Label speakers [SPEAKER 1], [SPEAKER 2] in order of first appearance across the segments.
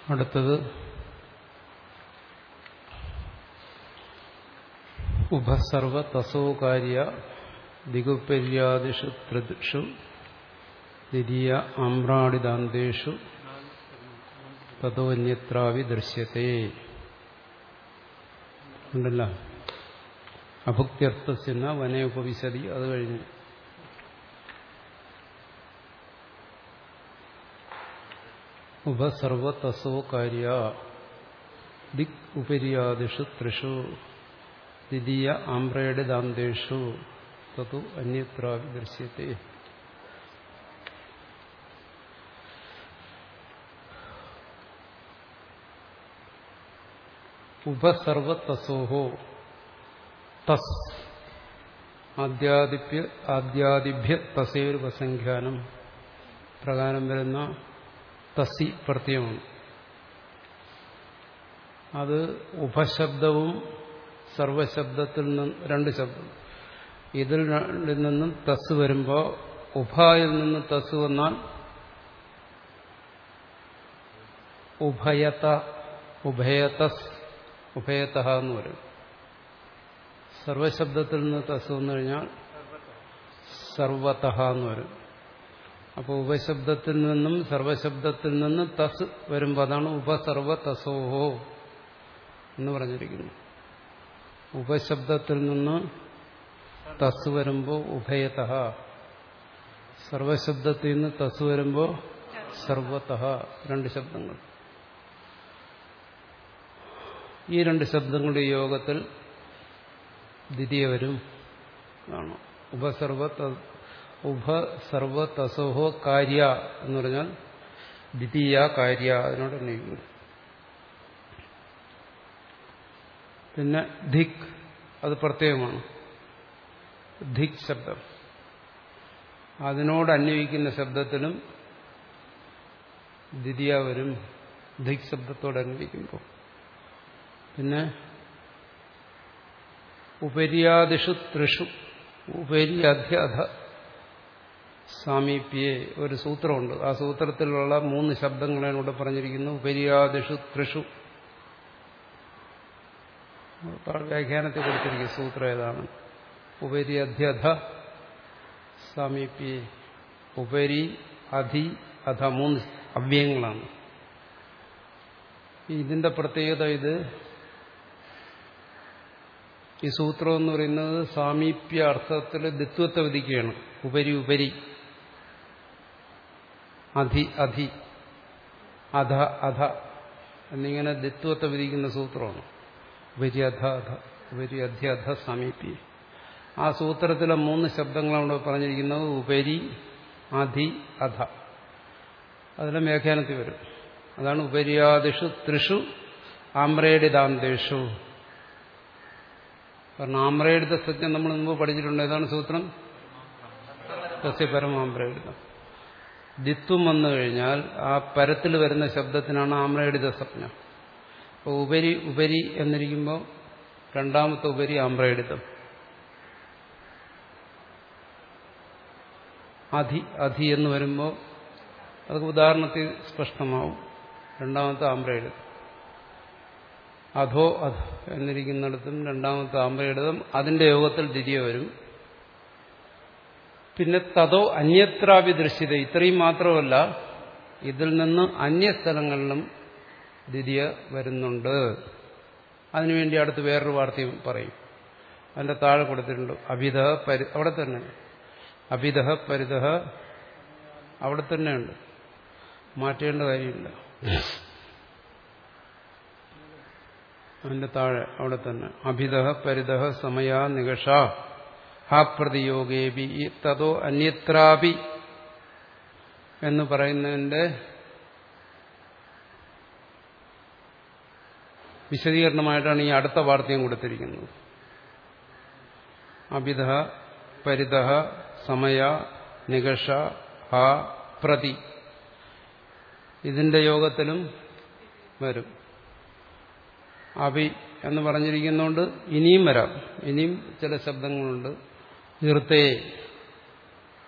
[SPEAKER 1] അടുത്തത് ഉപസർവ തസോകാര്യ ദിഗുപര്യാദിഷു ത്രിഷു ദ്വിതീയ ആമ്രാടിദാന്തേഷു തതോന്യത്രാവി ദൃശ്യത്തെ ഉണ്ടല്ല അഭുക്ത്യർത്ഥസിന വനേ ഉപവിശതി അത് കഴിഞ്ഞു ഉപസർവ തസോ കാര്യ ദിക് ഉപര്യാദിഷു ത്രിഷു ദ്വിതീയ ആമ്രയുടെ ദാന്തേഷു തതു അന്യത്രാവി ദൃശ്യത്തെ ഉപസർവ തസോഹോ തസ് ആദ്യാദിഭ്യ ആദ്യാദിഭ്യ തസേരുപസംഖ്യാനം പ്രകാരം വരുന്ന തസി പ്രത്യയമാണ് അത് ഉപശബ്ദവും സർവശബ്ദത്തിൽ നിന്നും രണ്ട് ശബ്ദം ഇതിൽ നിന്നും തസ് വരുമ്പോൾ ഉഭയിൽ നിന്ന് തസ് വന്നാൽ ഉഭയത ഉഭയതസ് ഉഭയത എന്ന് പറയും സർവശബ്ദത്തിൽ നിന്ന് തസ് വന്നു കഴിഞ്ഞാൽ സർവത എന്ന് വരും അപ്പോൾ ഉപശബ്ദത്തിൽ നിന്നും സർവശബ്ദത്തിൽ നിന്നും തസ് വരുമ്പോൾ അതാണ് ഉപസർവ തസോഹോ എന്ന് പറഞ്ഞിരിക്കുന്നു ഉപശബ്ദത്തിൽ നിന്ന് തസ് വരുമ്പോൾ ഉഭയത സർവശബ്ദത്തിൽ നിന്ന് തസ് വരുമ്പോൾ സർവത രണ്ട് ശബ്ദങ്ങൾ ഈ രണ്ട് ശബ്ദങ്ങളുടെ യോഗത്തിൽ ദ്വിതീയ വരും ആണ് ഉപസർവ ഉപസർവ തസോഹോ കാര്യ എന്ന് പറഞ്ഞാൽ ദ്വിതീയ കാര്യ അതിനോട് അന്വയിക്കുന്നു പിന്നെ ധിക് അത് പ്രത്യേകമാണ് ധിക് ശബ്ദം അതിനോട് അന്വയിക്കുന്ന ശബ്ദത്തിലും ദ്വിതീയ വരും ധിക് ശബ്ദത്തോട് അന്വയിക്കുമ്പോൾ പിന്നെ ഉപര്യാദിഷു ത്രിഷു ഉപര്യാധ്യധ സാമീപ്യേ ഒരു സൂത്രമുണ്ട് ആ സൂത്രത്തിലുള്ള മൂന്ന് ശബ്ദങ്ങളാണ് ഇവിടെ പറഞ്ഞിരിക്കുന്നു ഉപര്യാദിഷു ത്രിഷു വ്യാഖ്യാനത്തിൽ കൊടുത്തിരിക്കുന്ന സൂത്രം ഏതാണ് ഉപര്യാധ്യധ സാമീപ്യേ ഉപരി അധി അധ മൂന്ന് അവ്യയങ്ങളാണ് ഇതിന്റെ പ്രത്യേകത ഇത് ഈ സൂത്രം എന്ന് പറയുന്നത് സാമീപ്യ അർത്ഥത്തിൽ ദിത്വത്തെ വിധിക്കുകയാണ് ഉപരി ഉപരി അധി അധി അധ അധ എന്നിങ്ങനെ ദിത്വത്തെ വിധിക്കുന്ന സൂത്രമാണ് ഉപരി അധ അധ ഉപരി അധ്യ അധ സാമീപ്യ ആ സൂത്രത്തിലെ മൂന്ന് ശബ്ദങ്ങളാണ് പറഞ്ഞിരിക്കുന്നത് ഉപരി അധി അധ അതിലെ വ്യാഖ്യാനത്തിൽ വരും അതാണ് ഉപര്യാദിഷു ത്രിഷു ആമ്രേഡിതാന്തേഷു കാരണം ആമ്രയെടുത്ത സത്യം നമ്മൾ മുമ്പ് പഠിച്ചിട്ടുണ്ട് ഏതാണ് സൂത്രം സസ്യപരമാമ്രയെടുത്തം ദിത്വം വന്നു കഴിഞ്ഞാൽ ആ പരത്തിൽ വരുന്ന ശബ്ദത്തിനാണ് ആമ്രയെടുത്ത സ്വപ്നം അപ്പോൾ ഉപരി ഉപരി എന്നിരിക്കുമ്പോൾ രണ്ടാമത്തെ ഉപരി ആമ്രയെടുത്തം അധി അധി എന്ന് വരുമ്പോൾ അതൊക്കെ ഉദാഹരണത്തിൽ സ്പഷ്ടമാവും രണ്ടാമത്തെ ആമ്രയെടുത്തം അധോ അധ എന്നിരിക്കുന്നിടത്തും രണ്ടാമത്തെ ആമ്പയെടുതം അതിന്റെ യോഗത്തിൽ ദ്വിതീയ വരും പിന്നെ തതോ അന്യത്രാപി ദൃശ്യത ഇത്രയും മാത്രമല്ല ഇതിൽ നിന്ന് അന്യസ്ഥലങ്ങളിലും ദ്വിതീയ വരുന്നുണ്ട് അതിനുവേണ്ടി അടുത്ത് വേറൊരു വാർത്തയും പറയും അതിന്റെ താഴെ കൊടുത്തിട്ടുണ്ട് അഭിത പരി അവിടെ തന്നെ അഭിത പരിത അവിടെ തന്നെയുണ്ട് മാറ്റേണ്ട കാര്യമില്ല അതിന്റെ താഴെ അവിടെ തന്നെ അഭിത പരിത സമയ നികഷ ഹാ പ്രതിയോഗേബി തതോ അന്യത്രാപി എന്ന് പറയുന്നതിന്റെ വിശദീകരണമായിട്ടാണ് ഈ അടുത്ത വാർത്തയും കൊടുത്തിരിക്കുന്നത് അഭിത പരിത സമയ നികഷ ഹ പ്രതി ഇതിന്റെ യോഗത്തിലും വരും അഭി എന്ന് പറഞ്ഞിരിക്കുന്നതുകൊണ്ട് ഇനിയും വരാം ഇനിയും ചില ശബ്ദങ്ങളുണ്ട് ഈർത്തേ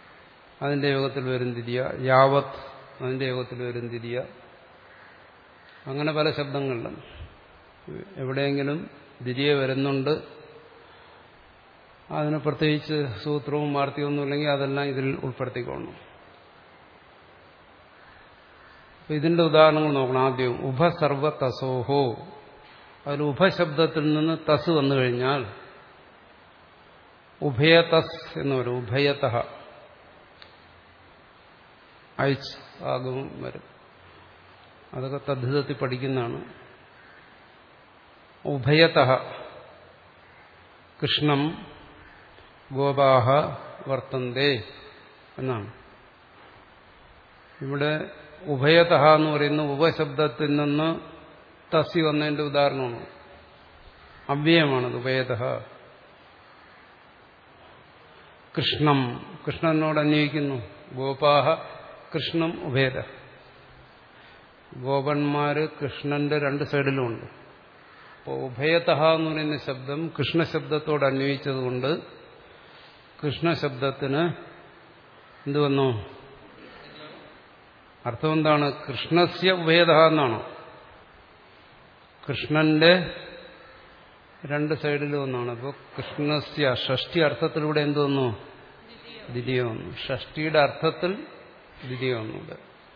[SPEAKER 1] അതിന്റെ യോഗത്തിൽ വരും തിരിയ യാവത് അതിന്റെ യോഗത്തിൽ വരും തിരിയ അങ്ങനെ പല ശബ്ദങ്ങളിലും എവിടെയെങ്കിലും ദ്വിതീയ വരുന്നുണ്ട് അതിന് പ്രത്യേകിച്ച് സൂത്രവും വാർത്തയൊന്നും ഇല്ലെങ്കിൽ അതെല്ലാം ഇതിൽ ഉൾപ്പെടുത്തിക്കൊള്ളണം അപ്പൊ ഇതിന്റെ ഉദാഹരണങ്ങൾ നോക്കണം ആദ്യം ഉഭസർവ തസോഹോ അതിൽ ഉഭശബ്ദത്തിൽ നിന്ന് തസ് വന്നു കഴിഞ്ഞാൽ ഉഭയതസ് എന്ന് പറയും ഉഭയത അയച്ച് ആഗമം വരും അതൊക്കെ തദ്ധിതത്തിൽ പഠിക്കുന്നതാണ് ഉഭയത കൃഷ്ണം ഗോപാഹ വർത്തന്തേ എന്നാണ് ഇവിടെ ഉഭയത എന്ന് പറയുന്ന ഉപശബ്ദത്തിൽ നിന്ന് തസി വന്നതിന്റെ ഉദാഹരണമാണ് അവ്യയമാണത് ഉഭയത കൃഷ്ണം കൃഷ്ണനോട് അന്വയിക്കുന്നു ഗോപാഹ കൃഷ്ണം ഉഭയത ഗോപന്മാര് കൃഷ്ണന്റെ രണ്ട് സൈഡിലുമുണ്ട് അപ്പോൾ ഉഭയത എന്ന് പറയുന്ന ശബ്ദം കൃഷ്ണശബ്ദത്തോട് അന്വയിച്ചതുകൊണ്ട് കൃഷ്ണശബ്ദത്തിന് എന്ത് വന്നു അർത്ഥം എന്താണ് കൃഷ്ണസ്യ ഉഭയത എന്നാണ് കൃഷ്ണന്റെ രണ്ട് സൈഡിലും ഒന്നാണ് അപ്പോൾ കൃഷ്ണസ്യ ഷഷ്ടി അർത്ഥത്തിലൂടെ എന്ത് വന്നു ദ്വിതീയ വന്നു ഷഷ്ടിയുടെ അർത്ഥത്തിൽ ദ്വിതീയ വന്നുണ്ട്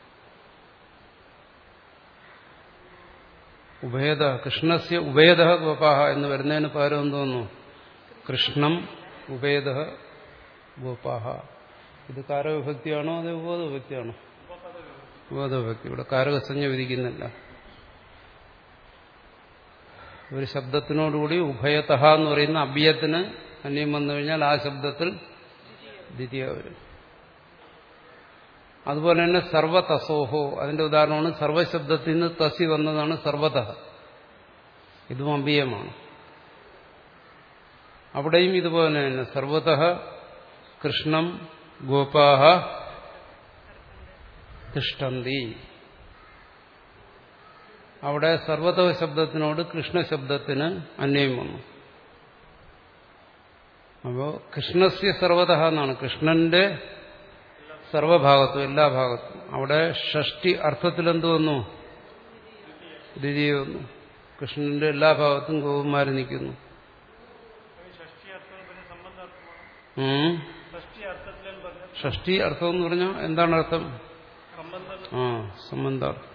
[SPEAKER 1] ഉഭയത കൃഷ്ണസ്യ ഉഭയത ഗോപാഹ എന്ന് വരുന്നതിന് പകരം എന്ത് വന്നു കൃഷ്ണം ഉഭയത ഗോപാഹ ഇത് കാരവിഭക്തിയാണോ അതോ ഉപബോധവിഭക്തിയാണോ ഉപബോധവിഭക്തി ഇവിടെ കാരകസഞ്ജ വിധിക്കുന്നില്ല ഒരു ശബ്ദത്തിനോടുകൂടി ഉഭയതഹ എന്ന് പറയുന്ന അഭ്യത്തിന് അന്യം വന്നു കഴിഞ്ഞാൽ ആ ശബ്ദത്തിൽ ദ്വിതീയ വരും അതുപോലെ തന്നെ സർവതസോഹോ അതിന്റെ ഉദാഹരണമാണ് സർവശബ്ദത്തിൽ നിന്ന് തസി വന്നതാണ് സർവത ഇതും അമ്പീയമാണ് അവിടെയും ഇതുപോലെ തന്നെ സർവത കൃഷ്ണം ഗോപാഹ തിഷ്ടന്തി അവിടെ സർവതവ ശബ്ദത്തിനോട് കൃഷ്ണശബ്ദത്തിന് അന്വയം വന്നു അപ്പോ കൃഷ്ണസ്യ സർവത എന്നാണ് കൃഷ്ണന്റെ സർവഭാഗത്തും എല്ലാ ഭാഗത്തും അവിടെ ഷഷ്ടി അർത്ഥത്തിൽ എന്ത് വന്നു ദ്വിതീയ വന്നു കൃഷ്ണന്റെ എല്ലാ ഭാഗത്തും ഗോപന്മാര് നിൽക്കുന്നു ഉം. ഷഷ്ടി അർത്ഥം എന്ന് പറഞ്ഞാൽ എന്താണ് അർത്ഥം ആ സംബന്ധാർത്ഥം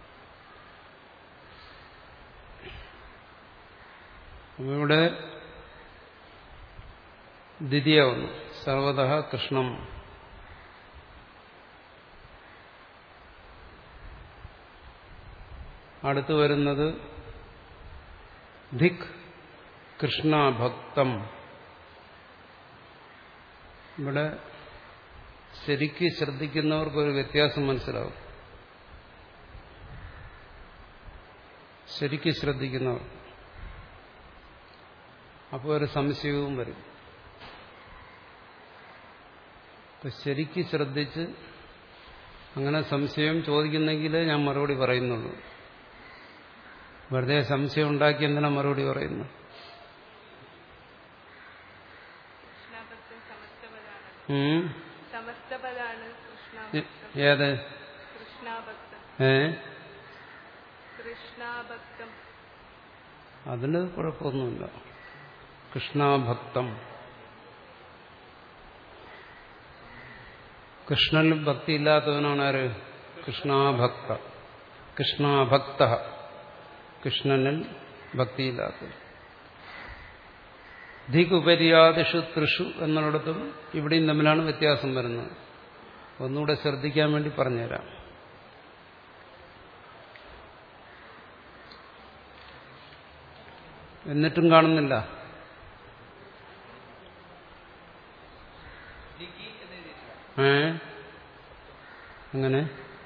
[SPEAKER 1] അപ്പൊ ഇവിടെ ദ്വിതീയ വന്നു സർവത കൃഷ്ണം അടുത്തു വരുന്നത് ധിക് കൃഷ്ണഭക്തം ഇവിടെ ശരിക്ക് ശ്രദ്ധിക്കുന്നവർക്ക് ഒരു വ്യത്യാസം മനസ്സിലാവും ശരിക്ക് ശ്രദ്ധിക്കുന്നവർ അപ്പോൾ ഒരു സംശയവും വരും അപ്പൊ ശരിക്ക് ശ്രദ്ധിച്ച് അങ്ങനെ സംശയം ചോദിക്കുന്നെങ്കിലേ ഞാൻ മറുപടി പറയുന്നുള്ളൂ വെറുതെ സംശയം ഉണ്ടാക്കി എന്തിനാ മറുപടി പറയുന്നു
[SPEAKER 2] കൃഷ്ണഭക്തൻ സമസ്തപദാണ്
[SPEAKER 1] ഉം?
[SPEAKER 2] സമസ്തപദാണ്
[SPEAKER 1] ഏ-
[SPEAKER 2] കൃഷ്ണഭക്തൻ
[SPEAKER 1] ഏത്
[SPEAKER 2] കൃഷ്ണാഭക്തം
[SPEAKER 1] ഏ
[SPEAKER 2] കൃഷ്ണാഭക്തം
[SPEAKER 1] അതിന് കുഴപ്പമൊന്നുമില്ല കൃഷ്ണഭക്തം കൃഷ്ണനിൽ ഭക്തിയില്ലാത്തവനാണ് ആര് കൃഷ്ണാഭക്ത കൃഷ്ണഭക്ത കൃഷ്ണനിൽ ഭക്തിയില്ലാത്തത് ധികുപര്യാദിഷു തൃഷു എന്നിടത്തും ഇവിടെയും തമ്മിലാണ് വ്യത്യാസം വരുന്നത് ഒന്നുകൂടെ ശ്രദ്ധിക്കാൻ വേണ്ടി പറഞ്ഞുതരാം എന്നിട്ടും കാണുന്നില്ല ഏ അങ്ങനെ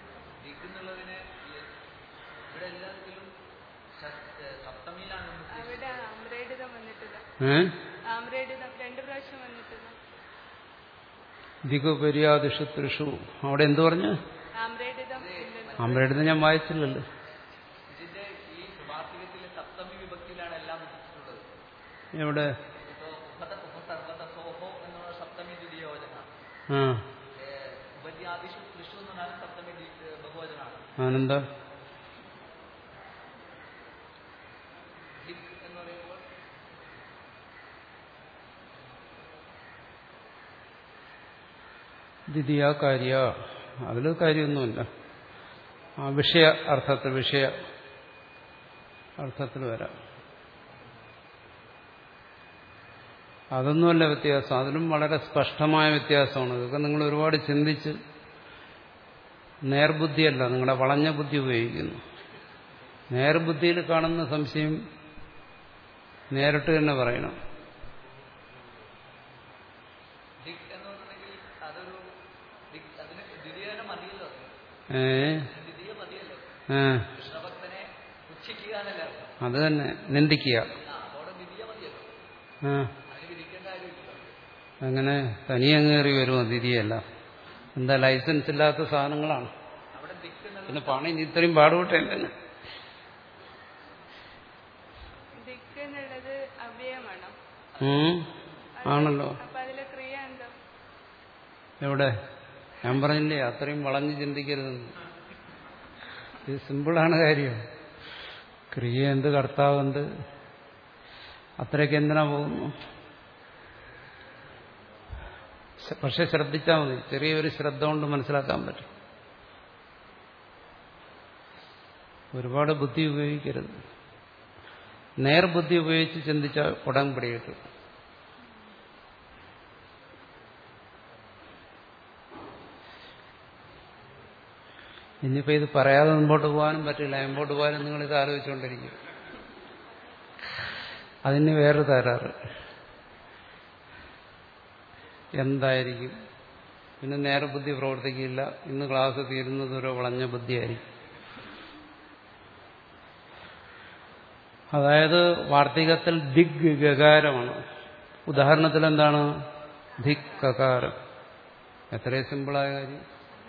[SPEAKER 2] അവിടെ ആമ്രേഡിതം വന്നിട്ടില്ല
[SPEAKER 1] ഏ
[SPEAKER 2] ആമ്രേഡിതം രണ്ട് പ്രാവശ്യം വന്നിട്ടില്ല
[SPEAKER 1] ദിഗുപര്യാദിഷു തൃഷു അവിടെ എന്തു പറഞ്ഞു
[SPEAKER 2] ആമ്രേഡിതം ഇല്ലല്ലോ.
[SPEAKER 1] അമ്മയുടെ ഞാൻ വായിച്ചില്ലല്ലോ
[SPEAKER 3] ഇതിന്റെ ഈ വാർത്തകത്തിലെ സപ്തമി വിഭക്തിയിലാണ് എല്ലാം ഉദ്ദേശിച്ചിട്ടുള്ളത്
[SPEAKER 1] എവിടെ
[SPEAKER 3] ഇപ്പോ ഉപത ഉപസർവത സോഹോ എന്നുള്ള സപ്തമി ദ്വിതീയോജനാണ്
[SPEAKER 1] ആ
[SPEAKER 3] ഉപര്യാദിഷു തൃഷു എന്ന് പറഞ്ഞാൽ സപ്തമി ദ്വി- ബഹുവചനാണ്
[SPEAKER 1] ആനന്ദ ദ്വിതീയ കാര്യ അതിൽ കാര്യമൊന്നുമില്ല ആ വിഷയ അർത്ഥത്തിൽ വിഷയ അർത്ഥത്തിൽ വരാം അതൊന്നുമല്ല വ്യത്യാസം അതിലും വളരെ സ്പഷ്ടമായ വ്യത്യാസമാണ് ഇതൊക്കെ നിങ്ങൾ ഒരുപാട് ചിന്തിച്ച് നേർബുദ്ധിയല്ല നിങ്ങളുടെ വളഞ്ഞ ബുദ്ധി ഉപയോഗിക്കുന്നു നേർബുദ്ധിയിൽ കാണുന്ന സംശയം നേരിട്ട് തന്നെ പറയണം
[SPEAKER 3] ദിക് എന്ന് പറഞ്ഞിട്ടുണ്ടെങ്കിൽ അതൊരു ദിക് അതിന് ദ്വിതീയ തന്നെ മതിയല്ലോ
[SPEAKER 1] ഏ
[SPEAKER 3] അതിന് ദ്വിതീയ മതിയല്ലോ
[SPEAKER 1] ആ,
[SPEAKER 3] കൃഷ്ണഭക്തനെ പുച്ഛിക്കുക എന്നല്ല അർത്ഥം
[SPEAKER 1] അത് തന്നെ നിന്ദിക്കുക
[SPEAKER 3] ആ അവിടെ ദ്വിതീയ മതിയല്ലോ
[SPEAKER 1] ആ
[SPEAKER 3] അതിന് വിധിക്കേണ്ട കാര്യമില്ല
[SPEAKER 1] അങ്ങനെ തനിയങ്ങേറി വരുമോ തിരിയല്ല എന്താ ലൈസൻസ് ഇല്ലാത്ത സാധനങ്ങളാണ്
[SPEAKER 3] അവിടെ ദിക് എന്നുള്ള
[SPEAKER 1] പിന്നെ പണി ഇത്രയും പാടുപെട്ടല്ലേ
[SPEAKER 2] ദിക്ക് എന്നുള്ളത് അവ്യയമാണോ
[SPEAKER 1] ഉം, ആണല്ലോ
[SPEAKER 2] അപ്പൊ അതിലെ ക്രിയ എന്താ
[SPEAKER 1] എവിടെ ഞാൻ പറഞ്ഞില്ലേ അത്രയും വളഞ്ഞ് ചിന്തിക്കരുതെന്ന് ഇത് സിമ്പിളാണ് കാര്യം ക്രിയ എന്ത് കർത്താവെന്ത് അത്രയ്ക്ക് എന്തിനാ പോകുന്നു ശ- പക്ഷെ ശ്രദ്ധിച്ചാൽ മതി ചെറിയൊരു ശ്രദ്ധ കൊണ്ട് മനസ്സിലാക്കാൻ പറ്റും ഒരുപാട് ബുദ്ധി ഉപയോഗിക്കരുത് നേർബുദ്ധി ഉപയോഗിച്ച് ചിന്തിച്ചാൽ ഉടൻ പിടികിട്ടും ഇനിയിപ്പോ ഇത് പറയാതെ മുമ്പോട്ട് പോകാനും പറ്റില്ല മുമ്പോട്ട് പോകാനും നിങ്ങൾ ഇത് ആലോചിച്ചുകൊണ്ടിരിക്കും അതിന് വേറെ തരാറ് എന്തായിരിക്കും പിന്നെ നേരെ ബുദ്ധി പ്രവർത്തിക്കില്ല ഇന്ന് ക്ലാസ് തീരുന്നത് ഒരു വളഞ്ഞ ബുദ്ധിയായിരിക്കും അതായത് വാർത്തികത്തിൽ ദിഗ് ഗകാരമാണ് ഉദാഹരണത്തിൽ എന്താണ് ധിക് കകാരം എത്രയും സിമ്പിളായ കാര്യം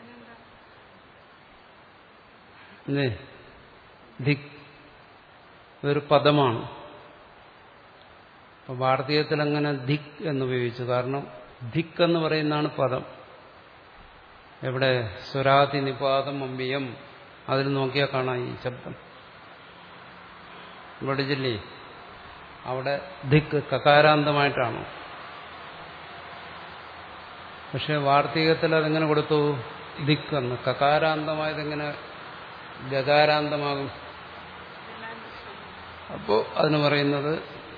[SPEAKER 1] അല്ലേ ധിക് ഒരു പദമാണ് അപ്പൊ വാർത്തകത്തിൽ അങ്ങനെ ധിക് എന്ന് ഉപയോഗിച്ചു കാരണം ധിക് എന്ന് പറയുന്നതാണ് പദം എവിടെ സ്വരാതി നിപാതം അമ്പിയം അതിൽ നോക്കിയാൽ കാണാം ഈ ശബ്ദം ഇവിടെ ജില്ലേ അവിടെ ധിക് കകാരാന്തമായിട്ടാണ് പക്ഷെ വാർത്തകത്തിൽ അതെങ്ങനെ കൊടുത്തു ദിക്ക് എന്ന് കകാരാന്തമായതെങ്ങനെ ഗകാരാന്തമാകും അപ്പോ അതിന് പറയുന്നത്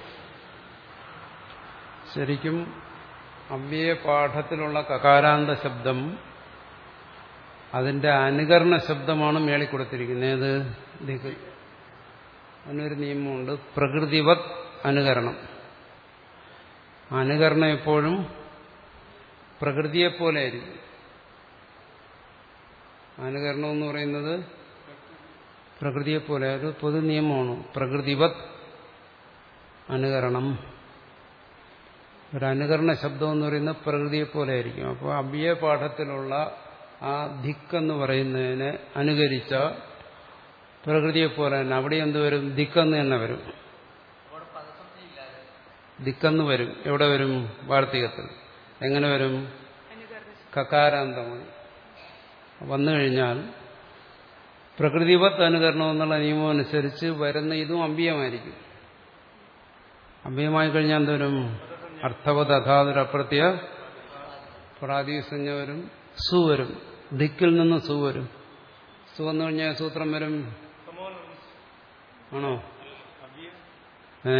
[SPEAKER 1] ശരിക്കും അവ്യയ പാഠത്തിലുള്ള കകാരാന്ത ശബ്ദം അതിന്റെ അനുകരണ ശബ്ദമാണ് മേളിൽ കൊടുത്തിരിക്കുന്നത് ഏത് ദിക്ക് അതിനൊരു നിയമമുണ്ട് പ്രകൃതിവത് അനുകരണം അനുകരണം എപ്പോഴും പ്രകൃതിയെപ്പോലെ ആയിരിക്കും അനുകരണം എന്ന് പറയുന്നത് പ്രകൃതിയെപ്പോലെ ഒരു പൊതു നിയമമാണ് പ്രകൃതിവത് അനുകരണം ഒരു അനുകരണ ശബ്ദം എന്ന് പറയുന്നത് പ്രകൃതിയെപ്പോലെ ആയിരിക്കും അപ്പോൾ അഭ്യ പാഠത്തിലുള്ള ആ ധിക്ക് എന്ന് പറയുന്നതിനെ അനുകരിച്ച പ്രകൃതിയെപ്പോലെ തന്നെ അവിടെ എന്ത് വരും ദിക്കെന്ന് തന്നെ വരും
[SPEAKER 3] അവിടെ പദസംഖ്യ ഇല്ലാതെ
[SPEAKER 1] ദിക്കെന്ന് വരും എവിടെ വരും വാർത്തികത്തിൽ എങ്ങനെ വരും
[SPEAKER 2] അനുകരണ
[SPEAKER 1] കകാരാന്തമായി വന്നു കഴിഞ്ഞാൽ പ്രകൃതിവത്ത് അനുകരണം എന്നുള്ള നിയമം അനുസരിച്ച് വരുന്ന ഇതും അമ്പിയമായിരിക്കും അമ്പിയമായി കഴിഞ്ഞാൽ എന്തോരും അർത്ഥവത് അഥാതുരപ്രത്യ പ്രാതിസഞ്ജ വരും സു വരും ദിക്കിൽ നിന്ന് സു വരും സു വന്നു കഴിഞ്ഞാൽ സൂത്രം വരും ആണോ ഏ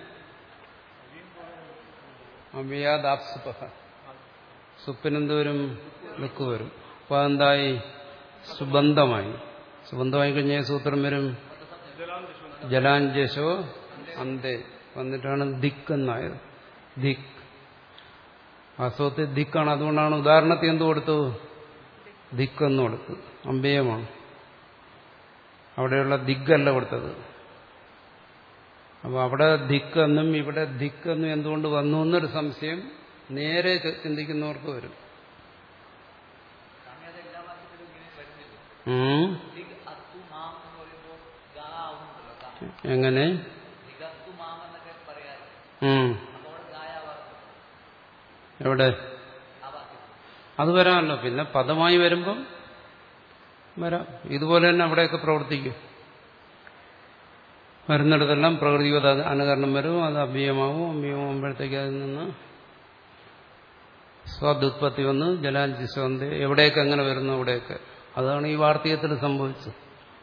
[SPEAKER 1] അമ്പിയാദാപ്സുപഹ സുപ്പിനെന്ത് വരും ലുക്ക് വരും അപ്പൊ അതെന്തായി സുബന്ധമായി സുബന്ധമായി കഴിഞ്ഞ സൂത്രം വരും ജലാഞ്ജശോ അന്തേ വന്നിട്ടാണ് ദിക്ക് എന്നായത് ദിക്ക് വാസ്തവത്തിൽ ദിക്കാണ് അതുകൊണ്ടാണ് ഉദാഹരണത്തിൽ എന്ത് കൊടുത്തു ദിക്കെന്ന് കൊടുത്തു അമ്പേയമാണ് അവിടെയുള്ള ദിക്കല്ല കൊടുത്തത് അപ്പൊ അവിടെ ദിക്കെന്നും ഇവിടെ ദിക്കെന്നും എന്തുകൊണ്ട് വന്നു എന്നൊരു സംശയം നേരെ ചിന്തിക്കുന്നവർക്ക് വരും
[SPEAKER 3] സ്വാമി അത് എല്ലാ വാക്യത്തിലും ഇങ്ങനെ വരുന്നില്ല
[SPEAKER 1] ഉം.
[SPEAKER 3] ദിഗ് അത്തു മാം എന്ന് പറയുമ്പോൾ ഗാ ആവുന്നുണ്ടല്ലോ ഗാ.
[SPEAKER 1] എങ്ങനെ
[SPEAKER 3] ദിഗ് അത്തു മാം എന്നൊക്കെ പറയാറ്
[SPEAKER 1] ഉം.
[SPEAKER 3] അപ്പോൾ അവിടെ ഗായാവാറുണ്ട്
[SPEAKER 1] എവിടെ
[SPEAKER 3] ആ വാക്യത്തിൽ
[SPEAKER 1] അത് വരാമല്ലോ പിന്നെ പദമായി വരുമ്പം വരാം ഇതുപോലെ തന്നെ അവിടെയൊക്കെ പ്രവർത്തിക്കും വരുന്നിടത്തെല്ലാം പ്രകൃതിഗത അനുകരണം വരും അത് അഭ്യയമാവും അഭ്യയമാകുമ്പോഴത്തേക്ക് അതിൽ നിന്ന് സ്വാദുത്പത്തി വന്ന് ജലാഞ്ചി സ്വന്ത എവിടെയൊക്കെ എങ്ങനെ വരുന്നു അവിടെയൊക്കെ അതാണ് ഈ വാർത്തകത്തിൽ സംഭവിച്ചത്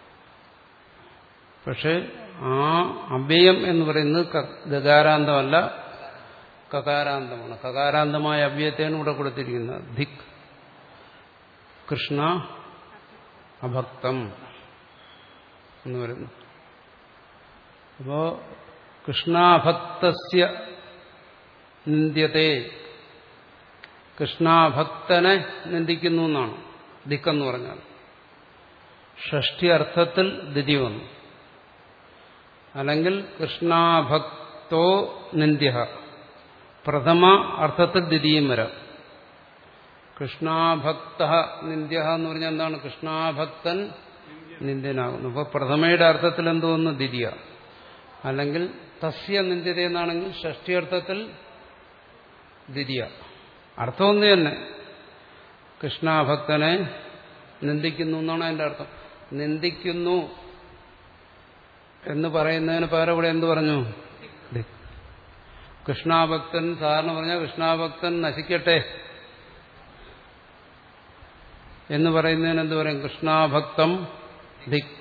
[SPEAKER 1] പക്ഷെ ആ അവ്യയം എന്ന് പറയുന്നത് ക- ഗകാരാന്തമല്ല കകാരാന്തമാണ് കകാരാന്തമായ അവ്യയത്തെയാണ് ഇവിടെ കൊടുത്തിരിക്കുന്നത് ധിക് കൃഷ്ണ അഭക്തം എന്ന് പറയുന്നു അപ്പോ കൃഷ്ണാഭക്തസ്യ നിന്ദ്യത്തെ കൃഷ്ണാഭക്തനെ നിന്ദിക്കുന്നു എന്നാണ് ദിക്കെന്ന് പറഞ്ഞാൽ ഷഷ്ടി അർത്ഥത്തിൽ ദ്വിതി വന്നു അല്ലെങ്കിൽ കൃഷ്ണാഭക്തോ നിന്ദ്യ പ്രഥമ അർത്ഥത്തിൽ ദ്വിതീയം വരാം കൃഷ്ണാഭക്ത നിന്ദ്യ എന്ന് പറഞ്ഞാൽ എന്താണ് കൃഷ്ണാഭക്തൻ നിന്ദ്യനാകുന്നു അപ്പൊ പ്രഥമയുടെ അർത്ഥത്തിൽ എന്തോന്ന് ദ്വിതീയ അല്ലെങ്കിൽ തസ്യ നിന്ദ്യത എന്നാണെങ്കിൽ ഷഷ്ടി അർത്ഥത്തിൽ ദ്വിതീയ അർത്ഥം ഒന്ന് തന്നെ കൃഷ്ണാഭക്തനെ നിന്ദിക്കുന്നു എന്നാണ് അതിന്റെ അർത്ഥം നിന്ദിക്കുന്നു എന്ന് പറയുന്നതിന് പകരം ഇവിടെ എന്ത് പറഞ്ഞു ദിക്. കൃഷ്ണാഭക്തൻ സാധാരണ പറഞ്ഞാൽ കൃഷ്ണാഭക്തൻ നശിക്കട്ടെ എന്ന് പറയുന്നതിന് എന്ത് പറയും കൃഷ്ണാഭക്തം ദിക്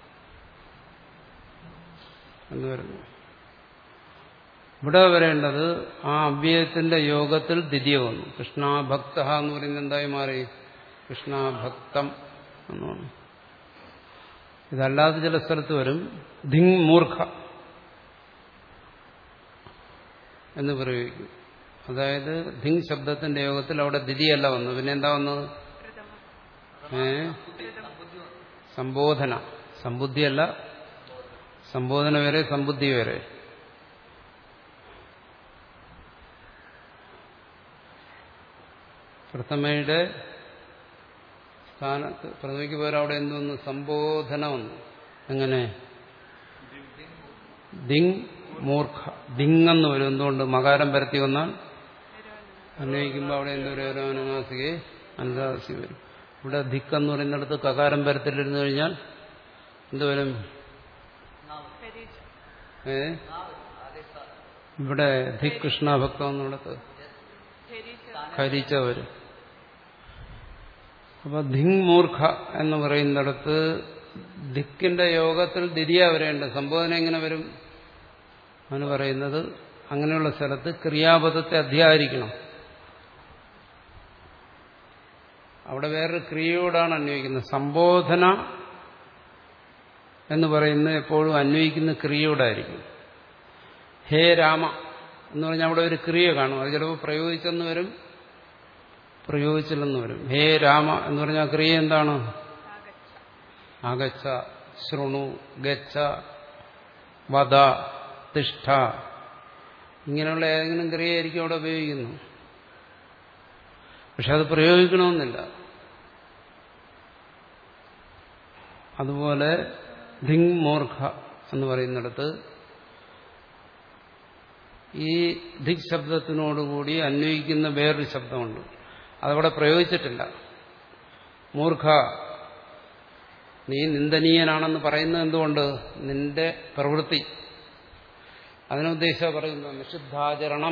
[SPEAKER 1] എന്ന് പറയുന്നു ഇവിടെ വരേണ്ടത് ആ അവ്യയത്തിന്റെ യോഗത്തിൽ ദ്വിതീയ വന്നു കൃഷ്ണാഭക്ത എന്ന് പറയുന്നത് എന്തായി മാറി കൃഷ്ണാഭക്തം എന്നാണ് ഇതല്ലാതെ ചില സ്ഥലത്ത് വരും ധിങ് മൂർഖ എന്ന് പ്രയോഗിക്കും അതായത് ധിങ് ശബ്ദത്തിന്റെ യോഗത്തിൽ അവിടെ ദ്വിതീയല്ല വന്നു പിന്നെ എന്താ വന്നത്
[SPEAKER 2] പ്രഥമ
[SPEAKER 1] ഏ സംബോധന സമ്പുദ്ധിയല്ല സംബോധന വരെ സമ്പുദ്ധി വരെ പ്രഥമയുടെ സ്ഥാനത്ത് പ്രഥമയ്ക്ക് പകരം അവിടെ എന്തോന്ന് സംബോധന വന്നു എങ്ങനെ ദിങ് മൂർഖ ദിങ് എന്ന് വരും എന്തുകൊണ്ട് മകാരം പരത്തി വന്നാൽ അന്വയിക്കുമ്പോൾ അവിടെ എന്തൊരു അനുനാസികയെ അനുനാസിക വരും ഇവിടെ ധിക്ക് എന്ന് പറയുന്നിടത്ത് കകാരം പരത്തിലിരുന്നു കഴിഞ്ഞാൽ എന്ത് വരും
[SPEAKER 2] ഹരീജ്
[SPEAKER 1] ഏ ഇവിടെ ധിക് കൃഷ്ണഭക്തം എന്നുള്ളത്
[SPEAKER 2] ഹരീജ്
[SPEAKER 1] ഖരിച്ച വരും അപ്പൊ ധിങ് മൂർഖ എന്ന് പറയുന്നിടത്ത് ധിക്കിന്റെ യോഗത്തിൽ ദിരിയ വരേണ്ട സംബോധന എങ്ങനെ വരും അവന് പറയുന്നത് അങ്ങനെയുള്ള സ്ഥലത്ത് ക്രിയാപദത്തെ അധ്യായിരിക്കണം അവിടെ വേറൊരു ക്രിയയോടാണ് അന്വയിക്കുന്നത് സംബോധന എന്ന് പറയുന്നത് എപ്പോഴും അന്വയിക്കുന്ന ക്രിയയോടായിരിക്കും ഹേ രാമ എന്ന് പറഞ്ഞാൽ അവിടെ ഒരു ക്രിയ കാണും അത് ചിലപ്പോൾ പ്രയോഗിച്ചെന്ന് വരും പ്രയോഗിച്ചില്ലെന്ന് വരും ഹേ രാമ എന്ന് പറഞ്ഞാൽ ക്രിയ എന്താണ്
[SPEAKER 2] ആഗച്ഛ
[SPEAKER 1] ആഗച്ഛ ശൃണു ഗച്ഛ വധ തിഷ്ഠ ഇങ്ങനെയുള്ള ഏതെങ്കിലും ക്രിയയായിരിക്കും അവിടെ ഉപയോഗിക്കുന്നു പക്ഷെ അത് പ്രയോഗിക്കണമെന്നില്ല അതുപോലെ ധിങ് മൂർഖ എന്ന് പറയുന്നിടത്ത് ഈ ധിക് ശബ്ദത്തിനോടുകൂടി അന്വയിക്കുന്ന വേറൊരു ശബ്ദമുണ്ട് അതവിടെ പ്രയോഗിച്ചിട്ടില്ല മൂർഖ നീ നിന്ദനീയനാണെന്ന് പറയുന്നത് എന്തുകൊണ്ട് നിന്റെ പ്രവൃത്തി അതിനുദ്ദേശ പറയുന്നു നിഷിദ്ധാചരണം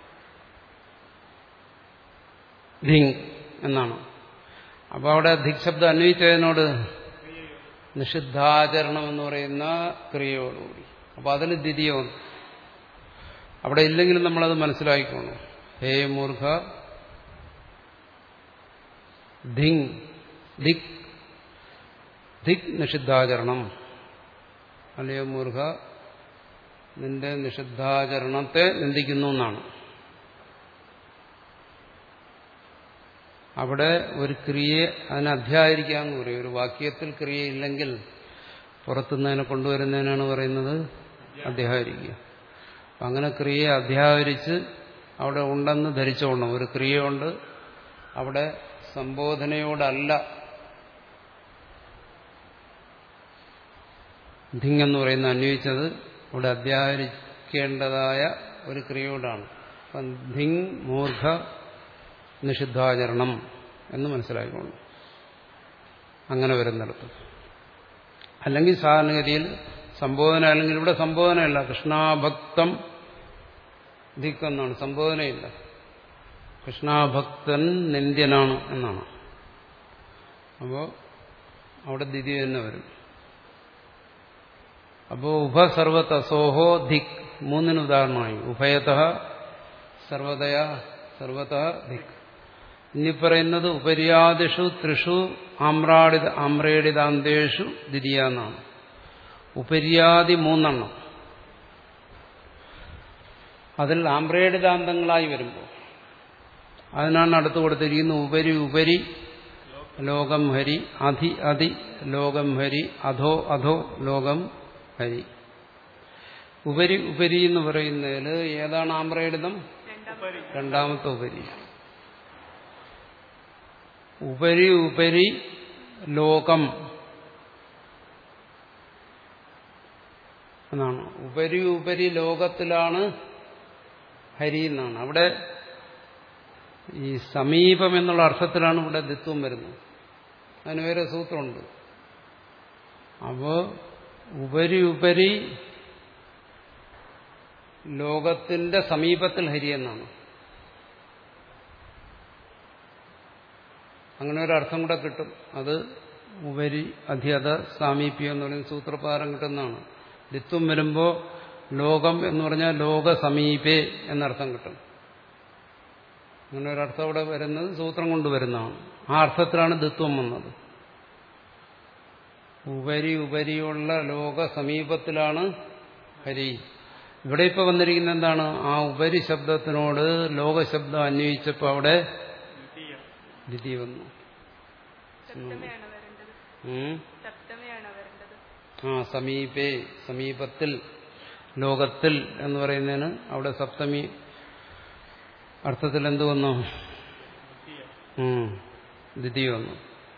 [SPEAKER 1] ധിങ് എന്നാണ് അപ്പൊ അവിടെ ധിക് ശബ്ദം അന്വയിച്ചതിനോട് നിഷിദ്ധാചരണം എന്ന് പറയുന്ന ക്രിയയോടുകൂടി അപ്പൊ അതിന് ദ്വിതീയം അവിടെ ഇല്ലെങ്കിലും നമ്മളത് മനസ്സിലാക്കിക്കോണം ഹേ മൂർഖ ധിങ് ധിക് ധിക് നിഷിദ്ധാചരണം അല്ലയോ മൂർഖ നിന്റെ നിഷിദ്ധാചരണത്തെ നിന്ദിക്കുന്നു എന്നാണ് അവിടെ ഒരു ക്രിയയെ അതിനെ അധ്യായിരിക്കാന്ന് പറയും ഒരു വാക്യത്തിൽ ക്രിയയില്ലെങ്കിൽ പുറത്തുനിന്നതിനെ കൊണ്ടുവരുന്നതിനാണ് പറയുന്നത് അധ്യാഹരിക്കുക അപ്പം അങ്ങനെ ക്രിയയെ അധ്യാഹരിച്ച് അവിടെ ഉണ്ടെന്ന് ധരിച്ചോണം ഒരു ക്രിയയുണ്ട് അവിടെ സംബോധനയോടല്ല ധിങ് എന്ന് പറയുന്ന അന്വയിച്ചത് ഇവിടെ അധ്യാഹരിക്കേണ്ടതായ ഒരു ക്രിയയോടാണ് അപ്പം ധിങ് മൂർഖ നിഷിദ്ധാചരണം എന്ന് മനസ്സിലാക്കിക്കോളൂ അങ്ങനെ വരുന്നിടത്ത് അല്ലെങ്കിൽ സാധാരണഗതിയിൽ സംബോധന അല്ലെങ്കിൽ ഇവിടെ സംബോധനയല്ല കൃഷ്ണാഭക്തം ധിക്കെന്നാണ് സംബോധനയില്ല കൃഷ്ണാഭക്തൻ നിന്ദ്യനാണ് എന്നാണ് അപ്പോൾ അവിടെ ദ്വിതീയ തന്നെ വരും അപ്പോൾ ഉഭസർവതസോഹോ ധിക് മൂന്നിന് ഉദാഹരണമായി ഉഭയത സർവതയ സർവത ധിക് ഇനി പറയുന്നത് ഉപര്യാദിഷു ത്രിഷു ആമ്രാടിത ആമ്രേടിതാന്തേഷു ദ്വിതീയ എന്നാണ് ഉപര്യാദി മൂന്നെണ്ണം അതിൽ ആമ്രേടിതാന്തങ്ങളായി വരുമ്പോൾ അതിനാണ് അടുത്ത് കൊടുത്തിരിക്കുന്നത് ഉപരി ഉപരി ലോകം ഹരി അധി അധി ലോകം ഹരി അധോ അധോ ലോകം ഹരി ഉപരി ഉപരി എന്ന് പറയുന്നതിൽ ഏതാണ് ആമ്രേടിതം
[SPEAKER 2] രണ്ടാമത്തെ
[SPEAKER 1] രണ്ടാമത്തെ ഉപരി ഉപരി ഉപരി ലോകം എന്നാണ് ഉപരി ഉപരി ലോകത്തിലാണ് ഹരി എന്നാണ് അവിടെ ഈ സമീപം എന്നുള്ള അർത്ഥത്തിലാണ് ഇവിടെ ദിത്വം വരുന്നത് അതിന് വേറെ സൂത്രമുണ്ട് അപ്പോ ഉപരി ഉപരി ലോകത്തിന്റെ സമീപത്തിൽ ഹരി എന്നാണ് അങ്ങനെ ഒരു അർത്ഥം കൂടെ കിട്ടും അത് ഉപരി അധ്യത സാമീപ്യം എന്ന് പറയുന്ന സൂത്രപ്രകാരം കിട്ടുന്നതാണ് ദിത്വം വരുമ്പോൾ ലോകം എന്ന് പറഞ്ഞാൽ ലോക സമീപേ എന്നർത്ഥം കിട്ടും അങ്ങനെ ഒരർത്ഥം അവിടെ വരുന്നത് സൂത്രം കൊണ്ട് വരുന്നതാണ് ആ അർത്ഥത്തിലാണ് ദിത്വം വന്നത് ഉപരി ഉപരിയുള്ള ലോക സമീപത്തിലാണ് ഹരി ഇവിടെ ഇപ്പൊ വന്നിരിക്കുന്ന എന്താണ് ആ ഉപരി ശബ്ദത്തിനോട് ലോകശബ്ദം അന്വയിച്ചപ്പോൾ അവിടെ ദ്വിതീയ വന്നു
[SPEAKER 2] സപ്തമയാണ് വരേണ്ടത്
[SPEAKER 1] ഉം.
[SPEAKER 2] സപ്തമയാണ് വരേണ്ടത്
[SPEAKER 1] ആ സമീപേ സമീപത്തിൽ ലോകത്തിൽ എന്ന് പറയുന്നതിന് അവിടെ സപ്തമി അർത്ഥത്തിൽ എന്ത് വന്നു ഉം. ദ്വിതീയ വന്നു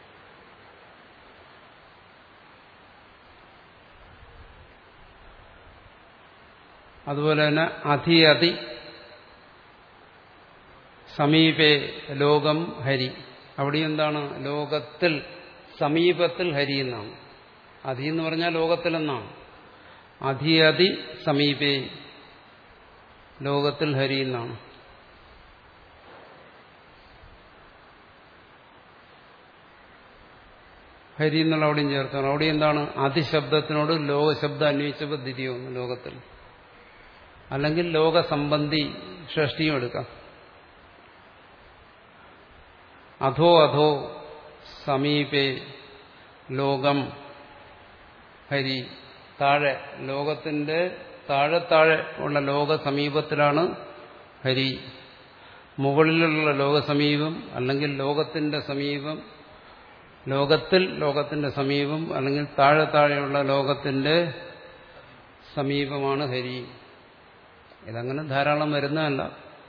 [SPEAKER 1] അതുപോലെ തന്നെ അധി അതി സമീപേ ലോകം ഹരി അവിടെ എന്താണ് ലോകത്തിൽ സമീപത്തിൽ ഹരി എന്നാണ് അധി എന്ന് പറഞ്ഞാൽ ലോകത്തിൽ എന്നാണ് അധി അതി സമീപേ ലോകത്തിൽ ഹരി എന്നാണ് ഹരി എന്നുള്ള അവിടെയും ചേർത്താണ് അവിടെ എന്താണ് അതിശബ്ദത്തിനോട് ലോകശബ്ദം അന്വയിച്ചപ്പോൾ ദ്വിതീയമാണ് ലോകത്തിൽ അല്ലെങ്കിൽ ലോകസംബന്ധി ഷഷ്ടിയും എടുക്കാം അധോ അധോ സമീപേ ലോകം ഹരി താഴെ ലോകത്തിന്റെ താഴെ താഴെ ഉള്ള ലോക സമീപത്തിലാണ് ഹരി മുകളിലുള്ള ലോകസമീപം അല്ലെങ്കിൽ ലോകത്തിന്റെ സമീപം ലോകത്തിൽ ലോകത്തിന്റെ സമീപം അല്ലെങ്കിൽ താഴെ താഴെയുള്ള ലോകത്തിന്റെ സമീപമാണ് ഹരി ഇതങ്ങനെ ധാരാളം വരുന്നതല്ല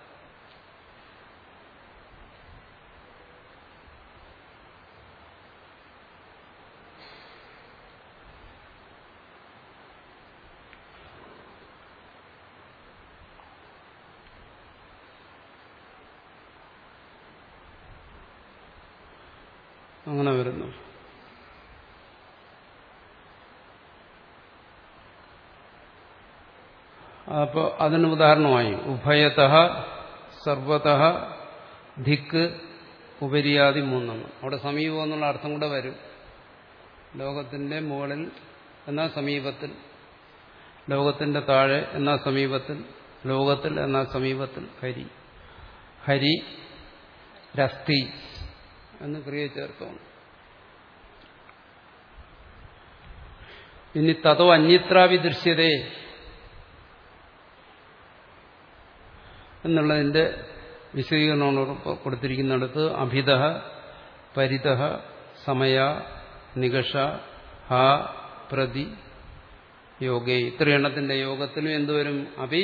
[SPEAKER 1] അങ്ങനെ വരുന്നു അപ്പോൾ അതിന് ഉദാഹരണമായി ഉഭയത സർവത ധിക്ക് ഉപരിയാതി മൂന്നെണ്ണം അവിടെ സമീപം എന്നുള്ള അർത്ഥം കൂടെ വരും ലോകത്തിന്റെ മുകളിൽ എന്നാൽ സമീപത്തിൽ ലോകത്തിന്റെ താഴെ എന്നാൽ സമീപത്തിൽ ലോകത്തിൽ എന്നാൽ സമീപത്തിൽ ഹരി ഹരി രസ്തി എന്ന് ക്രിയ ചേർത്തോണം ഇനി തതോ അന്യത്രാവി ദൃശ്യതേ എന്നുള്ളതിന്റെ വിശദീകരണമാണ് കൊടുത്തിരിക്കുന്നിടത്ത് അഭിത പരിത സമയ നികഷ ഹ പ്രതി യോഗേ ഇത്രയെണ്ണത്തിന്റെ യോഗത്തിലും എന്തുവരും അഭി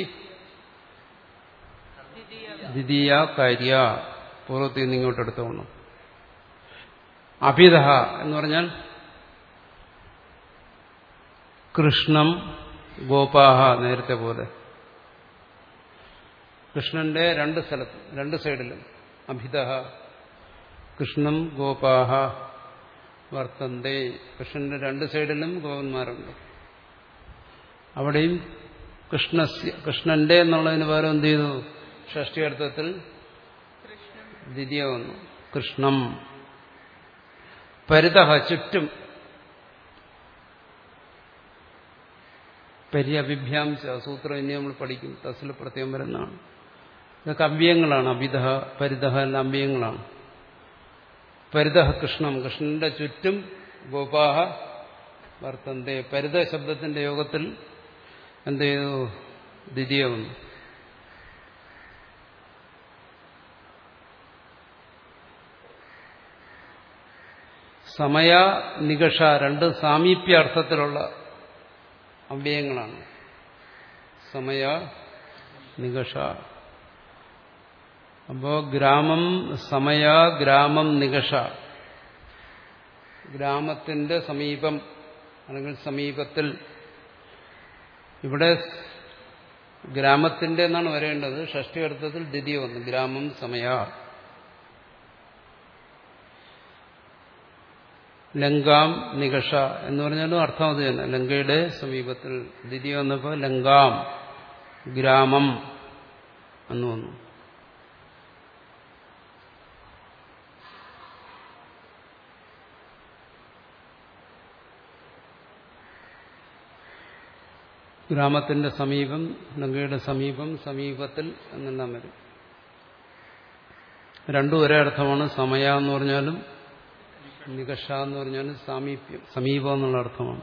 [SPEAKER 2] ദ്വിതീയ
[SPEAKER 1] ദ്വിതീയ കാര്യ പൂർവ്വത്തിൽ നിന്ന് ഇങ്ങോട്ട് എടുത്തോണം അഭിത എന്ന് പറഞ്ഞാൽ കൃഷ്ണം ഗോപാഹ നേരത്തെ പോലെ കൃഷ്ണന്റെ രണ്ട് സ്ഥലത്ത് രണ്ട് സൈഡിലും അഭിത കൃഷ്ണം ഗോപാഹ വർത്തന്തേ കൃഷ്ണന്റെ രണ്ട് സൈഡിലും ഗോപന്മാരുണ്ട് അവിടെയും കൃഷ്ണ കൃഷ്ണന്റെ എന്നുള്ളതിന് പകരം എന്ത് ചെയ്തു ഷഷ്ടിയർത്ഥത്തിൽ ദ്വിതീയ വന്നു കൃഷ്ണം പരിതഹ ചുറ്റും പര്യഭിഭ്യാംശ സൂത്രം ഇനി നമ്മൾ പഠിക്കും തസിൽ പ്രത്യേകം വരുന്നതാണ് ഇതൊക്കെ അവ്യയങ്ങളാണ് അഭിതഹ പരിതഹ എല്ലാം അവ്യയങ്ങളാണ് പരിതഹ കൃഷ്ണം കൃഷ്ണന്റെ ചുറ്റും ഗോപാഹ വർത്തന്തെ പരിത ശബ്ദത്തിന്റെ യോഗത്തിൽ എന്ത് ചെയ്തു ദ്വിതീയ വന്നു സമയ നികഷ രണ്ട് സാമീപ്യ അർത്ഥത്തിലുള്ള അവ്യയങ്ങളാണ് സമയ നികഷ അപ്പോ ഗ്രാമം സമയ ഗ്രാമം നികഷ ഗ്രാമത്തിന്റെ സമീപം അല്ലെങ്കിൽ സമീപത്തിൽ ഇവിടെ ഗ്രാമത്തിന്റെ എന്നാണ് വരേണ്ടത് ഷഷ്ടി അർത്ഥത്തിൽ ദ്വിതീയ വന്നു ഗ്രാമം സമയ ലങ്കാം നികഷ എന്ന് പറഞ്ഞാലും അർത്ഥം അത് തന്നെ ലങ്കയുടെ സമീപത്തിൽ ദ്വിതീയ വന്നപ്പോൾ ലങ്കാം ഗ്രാമം എന്ന് വന്നു ഗ്രാമത്തിന്റെ സമീപം ലങ്കയുടെ സമീപം സമീപത്തിൽ എന്നെല്ലാം വരും രണ്ടും ഒരേ അർത്ഥമാണ് സമയ എന്ന് പറഞ്ഞാലും നികഷ എന്ന് പറഞ്ഞാലും സാമീപ്യം സമീപം എന്നുള്ള അർത്ഥമാണ്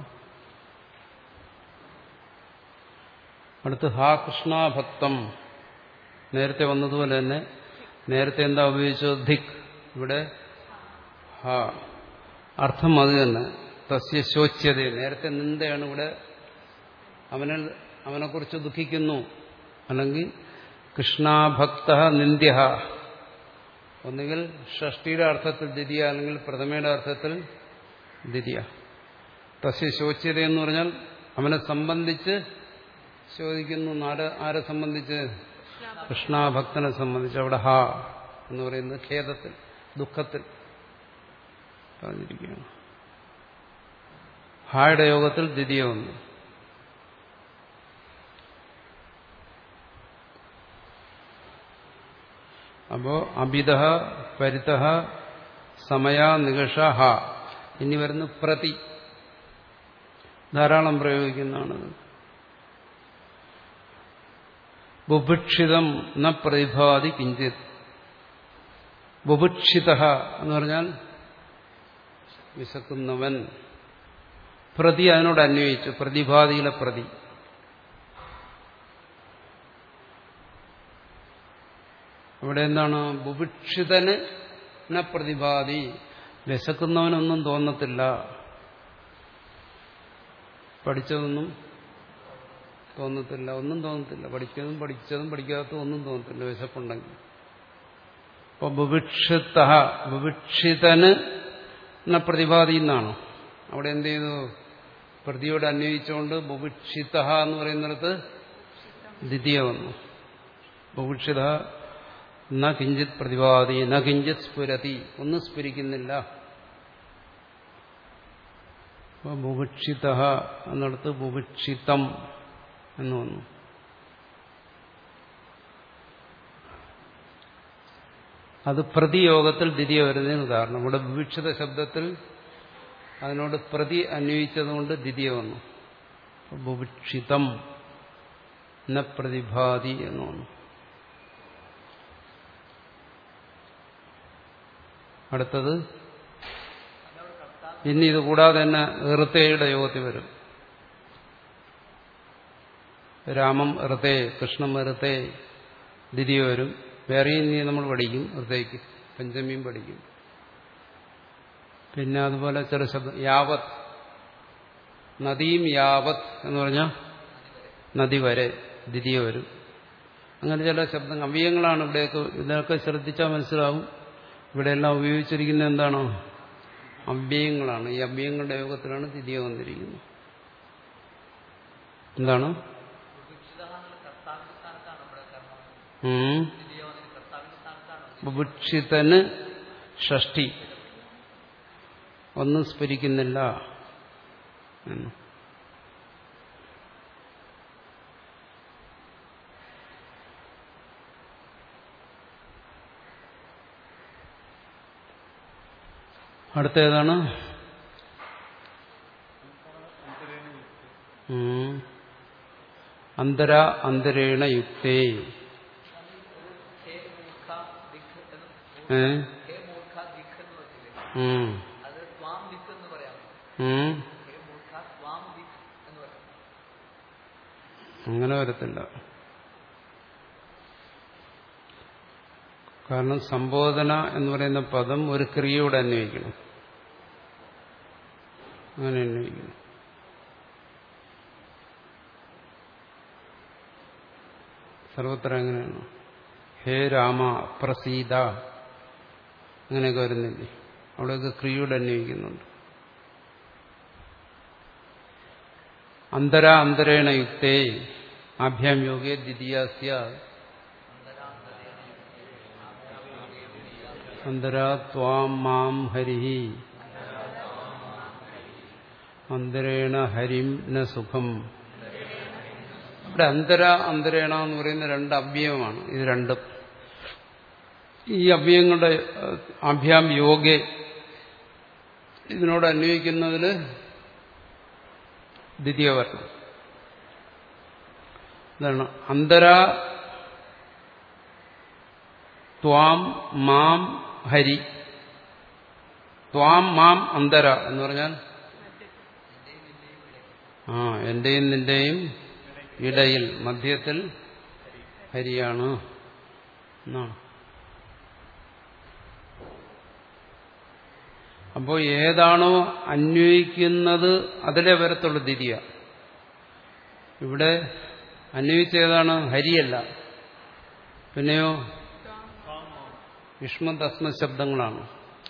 [SPEAKER 1] അടുത്ത് ഹാ കൃഷ്ണാഭക്തം നേരത്തെ വന്നതുപോലെ തന്നെ നേരത്തെ എന്താ ഉപയോഗിച്ചത് ധിക് ഇവിടെ ഹാ അർത്ഥം അത് തന്നെ തസ്യ ശോച്യത നേരത്തെ നിന്ദയാണ് ഇവിടെ അവനിൽ അവനെക്കുറിച്ച് ദുഃഖിക്കുന്നു അല്ലെങ്കിൽ കൃഷ്ണാഭക്ത നിന്ദ്യ ഒന്നുകിൽ ഷഷ്ടിയുടെ അർത്ഥത്തിൽ ദ്വിതീയ അല്ലെങ്കിൽ പ്രഥമയുടെ അർത്ഥത്തിൽ ദ്വിതീയ തസ്യ ശോച്യത എന്ന് പറഞ്ഞാൽ അവനെ സംബന്ധിച്ച് ചോദിക്കുന്നു ആരെ ആരെ സംബന്ധിച്ച് കൃഷ്ണാഭക്തനെ സംബന്ധിച്ച് അവിടെ ഹാ എന്ന് പറയുന്നത് ഖേദത്തിൽ ദുഃഖത്തിൽ പറഞ്ഞിരിക്കുകയാണ് ഹായുടെ യോഗത്തിൽ ദ്വിതീയ വന്നു അപ്പോ അഭിത പരിത സമയ നികഷ ഹ ഇനി വരുന്ന പ്രതി ധാരാളം പ്രയോഗിക്കുന്നതാണ് ബുഭുക്ഷിതം ന പ്രതിഭാതി കിഞ്ചിത് ബുഭുക്ഷിത എന്ന് പറഞ്ഞാൽ വിശക്കുന്നവൻ പ്രതി അതിനോട് അന്വയിച്ചു പ്രതിഭാതിയിലെ പ്രതി ഇവിടെ എന്താണ് ബുഭിക്ഷിതന് ന പ്രതിഭാതി വിശക്കുന്നവനൊന്നും തോന്നത്തില്ല പഠിച്ചതൊന്നും തോന്നത്തില്ല ഒന്നും തോന്നത്തില്ല പഠിച്ചതും പഠിച്ചതും പഠിക്കാത്തതും ഒന്നും തോന്നത്തില്ല വിശപ്പുണ്ടെങ്കിൽ അപ്പൊ ബുഭിക്ഷിത ബുഭിക്ഷിതന് ന പ്രതിഭാതി എന്നാണോ അവിടെ എന്ത് ചെയ്തു പ്രതിയോട് അന്വയിച്ചുകൊണ്ട് ബുഭിക്ഷിത എന്ന് പറയുന്നിടത്ത് ദ്വിതീയ വന്നു ബുഭിക്ഷിത ന കിഞ്ചിത് പ്രതിപാദി ന കിഞ്ചിത് സ്ഫുരതി ഒന്നും സ്ഫുരിക്കുന്നില്ല ബുഭിക്ഷിത എന്നിടത്ത് ബുഭിക്ഷിതം എന്ന് വന്നു അത് പ്രതിയോഗത്തിൽ ദ്വിതീയ വരുന്നതിന് ഉദാഹരണം ഇവിടെ വിവക്ഷിത ശബ്ദത്തിൽ അതിനോട് പ്രതി അന്വയിച്ചതുകൊണ്ട് ദ്വിതീയ വന്നു ബുഭിക്ഷിതം ന പ്രതിഭാതി എന്ന് വന്നു അടുത്തത് ഇനി ഇത് കൂടാതെ തന്നെ ഋതയുടെ യോഗത്തിൽ വരും രാമം ഋതേ കൃഷ്ണം ഋതേ ദ്വിതീയ വരും വേറെയും ഇനി നമ്മൾ പഠിക്കും ഋതയ്ക്ക് പഞ്ചമിയും പഠിക്കും പിന്നെ അതുപോലെ ചില ശബ്ദം യാവത് നദിയും യാവത് എന്ന് പറഞ്ഞാൽ നദി വരെ ദ്വിതീയ വരും അങ്ങനെ ചില ശബ്ദങ്ങൾ അവ്യയങ്ങളാണ് ഇവിടെയൊക്കെ ഇതിനൊക്കെ ശ്രദ്ധിച്ചാൽ മനസ്സിലാവും ഇവിടെയെല്ലാം ഉപയോഗിച്ചിരിക്കുന്നത് എന്താണോ അവ്യയങ്ങളാണ് ഈ അവ്യയങ്ങളുടെ യോഗത്തിലാണ് ദ്വിതീയ വന്നിരിക്കുന്നത് എന്താണ് ഉം. ബുഭുക്ഷിതന് ഷഷ്ടി ഒന്നും സ്ഫുരിക്കുന്നില്ല എന്ന്. അടുത്ത ഏതാണ് ഉം. അന്തര അന്തരേണ യുക്തേ
[SPEAKER 3] ഹേ മൂർഖ ദിഖ് എന്ന്
[SPEAKER 1] ഏ
[SPEAKER 3] ഹേ മൂർഖ ദിഖ് എന്ന് വെച്ചില്ലേ
[SPEAKER 1] ഉം.
[SPEAKER 3] അത് സ്വാം ദിഖ് എന്ന് പറയാം
[SPEAKER 1] ഉം.
[SPEAKER 3] ഹേ മൂർഖ സ്വാം ദിഖ് എന്ന് പറയാം
[SPEAKER 1] അങ്ങനെ വരത്തില്ല കാരണം സംബോധന എന്ന് പറയുന്ന പദം ഒരു ക്രിയയോട് അന്വയിക്കണം അങ്ങനെ അന്വയിക്കണം സർവത്ര എങ്ങനെയാണ് ഹേ രാമ പ്രസീത അങ്ങനെയൊക്കെ വരുന്നില്ലേ അവിടെയൊക്കെ ക്രിയയോട് അന്വയിക്കുന്നുണ്ട് അന്തര അന്തരേണ യുക്തേ ആഭ്യാം യോഗേ ദ്വിതീയസ്യ അന്തരാ ത്വാം മാം ഹരിഹി അന്തരേണ ഹരിം ന സുഖം ഇവിടെ അന്തര അന്തരേണ എന്ന് പറയുന്ന രണ്ട് അവ്യയമാണ് ഇത് രണ്ടും ഈ അവ്യയങ്ങളുടെ ഏഹ്, അഭ്യാം യോഗെ ഇതിനോട് അന്വയിക്കുന്നതിൽ ദ്വിതീയ വർണ്ണം എന്താണ് അന്തര ത്വാം മാം ഹരി ത്വാം മാം അന്തര എന്ന് പറഞ്ഞാൽ ആ എന്റെയും നിന്റെയും ഇടയിൽ മധ്യത്തിൽ ഹരിയാണ് എന്നാണ് അപ്പോൾ ഏതാണോ അന്വയിക്കുന്നത് അതിലെ വരത്തുള്ളൂ ദ്വിതീയ ഇവിടെ അന്വയിച്ച ഏതാണ് ഹരിയല്ല പിന്നെയോ യുഷ്മത് അസ്മ ശബ്ദങ്ങളാണ്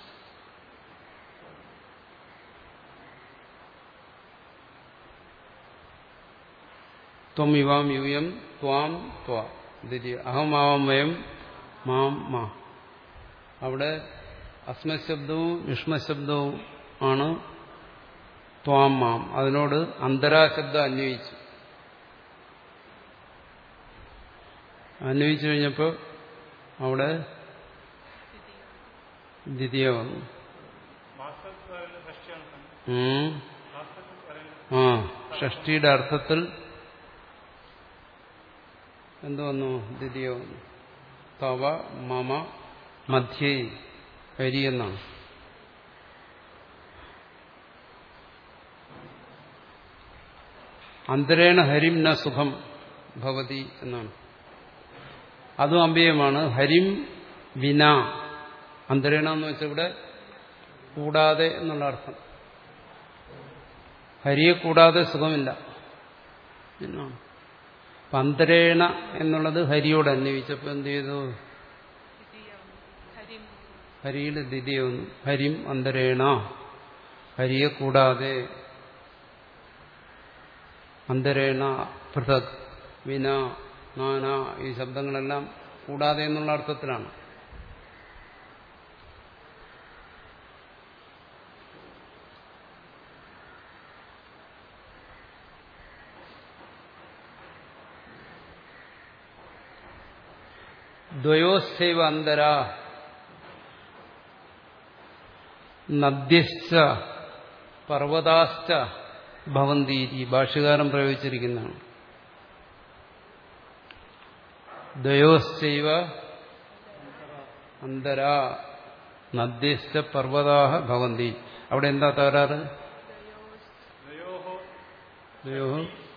[SPEAKER 1] ത്വം ഇവാം യൂയം ത്വാം ത്വ ദ്വിതീയ അഹമാവാം വയം മാം മാ അവിടെ അസ്മശബ്ദവും യുഷ്മശബ്ദവും ആണ് ത്വാം മാം അതിനോട് അന്തരാശബ്ദം അന്വയിച്ചു അന്വയിച്ചു കഴിഞ്ഞപ്പോൾ അവിടെ ദ്വിതീയ വന്നു ഉം. ആ ഷഷ്ടിയുടെ അർത്ഥത്തിൽ എന്ത് വന്നു ദ്വിതീയ വന്നു തവ മമ മധ്യേ ഹരി എന്നാണ് അന്തരേണ ഹരിം ന സുഖം ഭവതി എന്നാണ് അതും അമ്പയമാണ് ഹരിം വിന അന്തരേണ എന്ന് വെച്ചാൽ ഇവിടെ കൂടാതെ എന്നുള്ള അർത്ഥം ഹരിയെ കൂടാതെ സുഖമില്ല എന്നാണ് അപ്പൊ അന്തരേണ എന്നുള്ളത് ഹരിയോട് അന്വയിച്ചപ്പോൾ എന്ത് ചെയ്തു
[SPEAKER 2] ഹരിം
[SPEAKER 1] ഹരിയുടെ ദ്വിതീയ വന്നു ഹരിം അന്തരേണ ഹരിയെ കൂടാതെ അന്തരേണ പൃഥക് വിന നാന ഈ ശബ്ദങ്ങളെല്ലാം കൂടാതെ എന്നുള്ള അർത്ഥത്തിലാണ് ദ്വയോസ്സൈവ അന്തര നദ്യശ്ച പർവതാശ്ച ഭവന്തീരി ഭാഷ്യകാരൻ പ്രയോഗിച്ചിരിക്കുന്നതാണ് ദ്വയോശ്ചൈവ അന്തര നദ്യശ്ച പർവതാഹ ഭവന്തി അവിടെ എന്താ തകരാറ് ദ്വയോ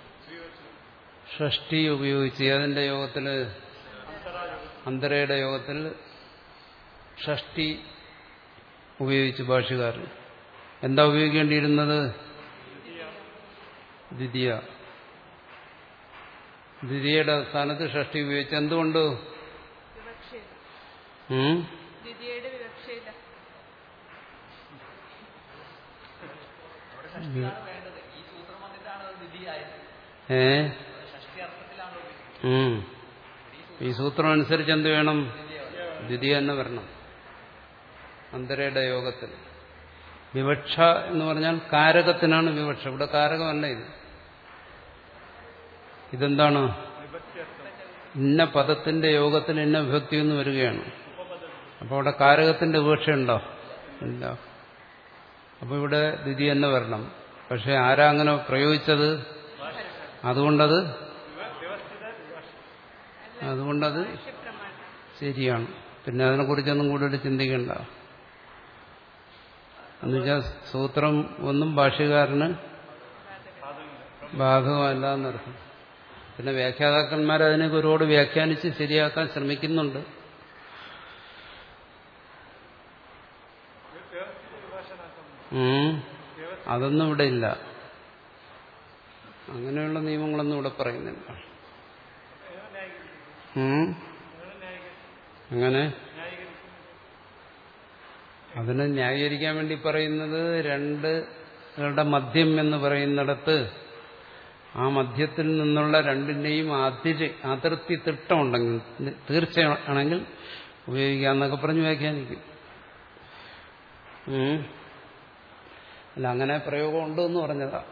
[SPEAKER 1] ഷഷ്ടി ഉപയോഗിച്ച് അതിന്റെ യോഗത്തില് അന്തരയുടെ യോഗത്തിൽ ഷഷ്ടി ഉപയോഗിച്ച് ഭാഷകാരൻ എന്താ ഉപയോഗിക്കേണ്ടിയിരുന്നത് ദ്വിതീയ ദ്വിതീയയുടെ സ്ഥാനത്ത് ഷഷ്ടി ഉപയോഗിച്ച് എന്തുകൊണ്ട്
[SPEAKER 2] വിവക്ഷയില്ല
[SPEAKER 1] ഉം?
[SPEAKER 2] ദ്വിതീയയുടെ വിവക്ഷയില്ല
[SPEAKER 3] അവിടെ ഷഷ്ടിയാണ് വേണ്ടത് ഈ സൂത്രം വന്നിട്ടാണ് അത് വിധിയായത്
[SPEAKER 1] ഏ
[SPEAKER 3] ഷഷ്ടി അർത്ഥത്തിലാണ് ഉപയോഗിക്കുന്നത്
[SPEAKER 1] ഉം. ഈ സൂത്രം അനുസരിച്ച് എന്ത് വേണം ദ്വിതീയ തന്നെ വരണം അന്തരയുടെ യോഗത്തിൽ വിവക്ഷ എന്ന് പറഞ്ഞാൽ കാരകത്തിനാണ് വിവക്ഷ ഇവിടെ കാരകമല്ല ഇത് ഇതെന്താണ് ഇന്ന പദത്തിന്റെ യോഗത്തിൽ ഇന്ന വിഭക്തി എന്ന് വരികയാണ് അപ്പോൾ അവിടെ കാരകത്തിന്റെ വിവക്ഷ ഉണ്ടോ ഇല്ല അപ്പോൾ ഇവിടെ ദ്വിതീയ തന്നെ വരണം പക്ഷെ ആരാ അങ്ങനെ പ്രയോഗിച്ചത് അതുകൊണ്ടത് അതുകൊണ്ടത്
[SPEAKER 2] പ്രമാണം
[SPEAKER 1] ശരിയാണ് പിന്നെ അതിനെക്കുറിച്ചൊന്നും കൂടുതൽ ചിന്തിക്കണ്ട എന്നുവെച്ചാൽ സൂത്രം ഒന്നും ഭാഷ്യകാരന് ബാധകമല്ല എന്നർത്ഥം പിന്നെ വ്യാഖ്യാതാക്കന്മാർ അതിനെ ഒരുപാട് വ്യാഖ്യാനിച്ച് ശരിയാക്കാൻ ശ്രമിക്കുന്നുണ്ട് ഉം. അതൊന്നും ഇവിടെ ഇല്ല അങ്ങനെയുള്ള നിയമങ്ങളൊന്നും ഇവിടെ പറയുന്നില്ല ഉം. അങ്ങനെ അതിനെ ന്യായീകരിക്കാൻ വേണ്ടി പറയുന്നത് രണ്ട് ങ്ങളുടെ മദ്യം എന്ന് പറയുന്നിടത്ത് ആ മദ്യത്തിൽ നിന്നുള്ള രണ്ടിന്റെയും അതിര് അതിർത്തി തിട്ടമുണ്ടെങ്കിൽ തീർച്ചയാണെങ്കിൽ ഉപയോഗിക്കാന്നൊക്കെ പറഞ്ഞ് വ്യാഖ്യാനിക്കും ഉം. അല്ല അങ്ങനെ പ്രയോഗം ഉണ്ട് എന്ന് പറഞ്ഞതാ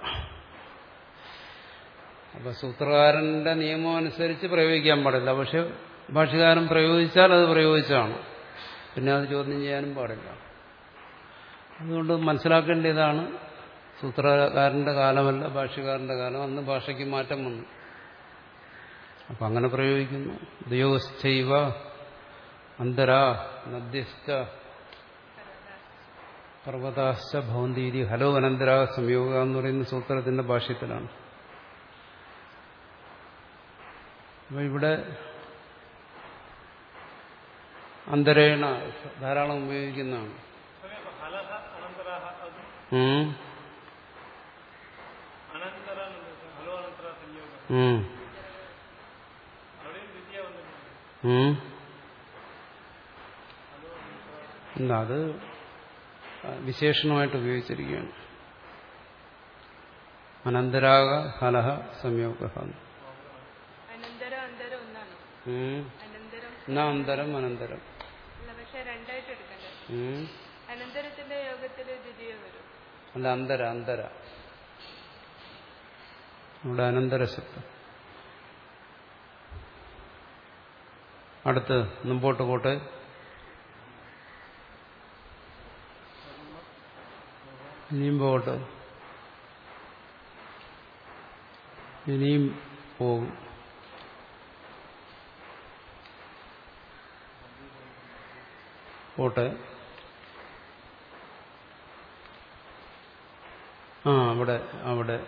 [SPEAKER 1] അപ്പൊ സൂത്രകാരന്റെ നിയമം അനുസരിച്ച് പ്രയോഗിക്കാൻ പാടില്ല പക്ഷെ ഭാഷകാരൻ പ്രയോഗിച്ചാൽ അത് പ്രയോഗിച്ചാണ് പിന്നെ അത് ചോദ്യം ചെയ്യാനും പാടില്ല അതുകൊണ്ട് മനസ്സിലാക്കേണ്ടതാണ് സൂത്രകാരന്റെ കാലമല്ല ഭാഷകാരന്റെ കാലം അന്ന് ഭാഷയ്ക്ക് മാറ്റം വന്നു അപ്പൊ അങ്ങനെ പ്രയോഗിക്കുന്നു ദയോശ്ചൈവ അന്തരാ നദ്യശ്ച പർവ്വതാശ്ച ഭവന്തീതി ഹലോ അനന്തര സംയോഗ എന്ന് പറയുന്ന സൂത്രത്തിന്റെ ഭാഷ്യത്തിലാണ് അപ്പൊ ഇവിടെ അന്തരേണ ധാരാളം ഉപയോഗിക്കുന്നതാണ് ഉം. ഉം. ഉം. ഇല്ല, അത് വിശേഷണമായിട്ട് ഉപയോഗിച്ചിരിക്കുകയാണ് അനന്തരാഗ ഫലഹ സംയോഗ
[SPEAKER 2] അനന്തരം അന്തരം ഒന്നാണോ അനന്തരം
[SPEAKER 1] എന്നാ അന്തരം അനന്തരം
[SPEAKER 2] അല്ല പക്ഷെ രണ്ടായിട്ട് എടുക്കണ്ടേ
[SPEAKER 1] ഉം.
[SPEAKER 2] അനന്തരത്തിന്റെ യോഗത്തിൽ ദ്വിതീയ വരും
[SPEAKER 1] അല്ല അന്തര അന്തര ഇവിടെ അനന്തര ശബ്ദം അടുത്ത് മുമ്പോട്ട് പോട്ടെ ഇനിയും പോകട്ടെ ഇനിയും പോകും പോട്ടെ ആ അവിടെ അവിടെ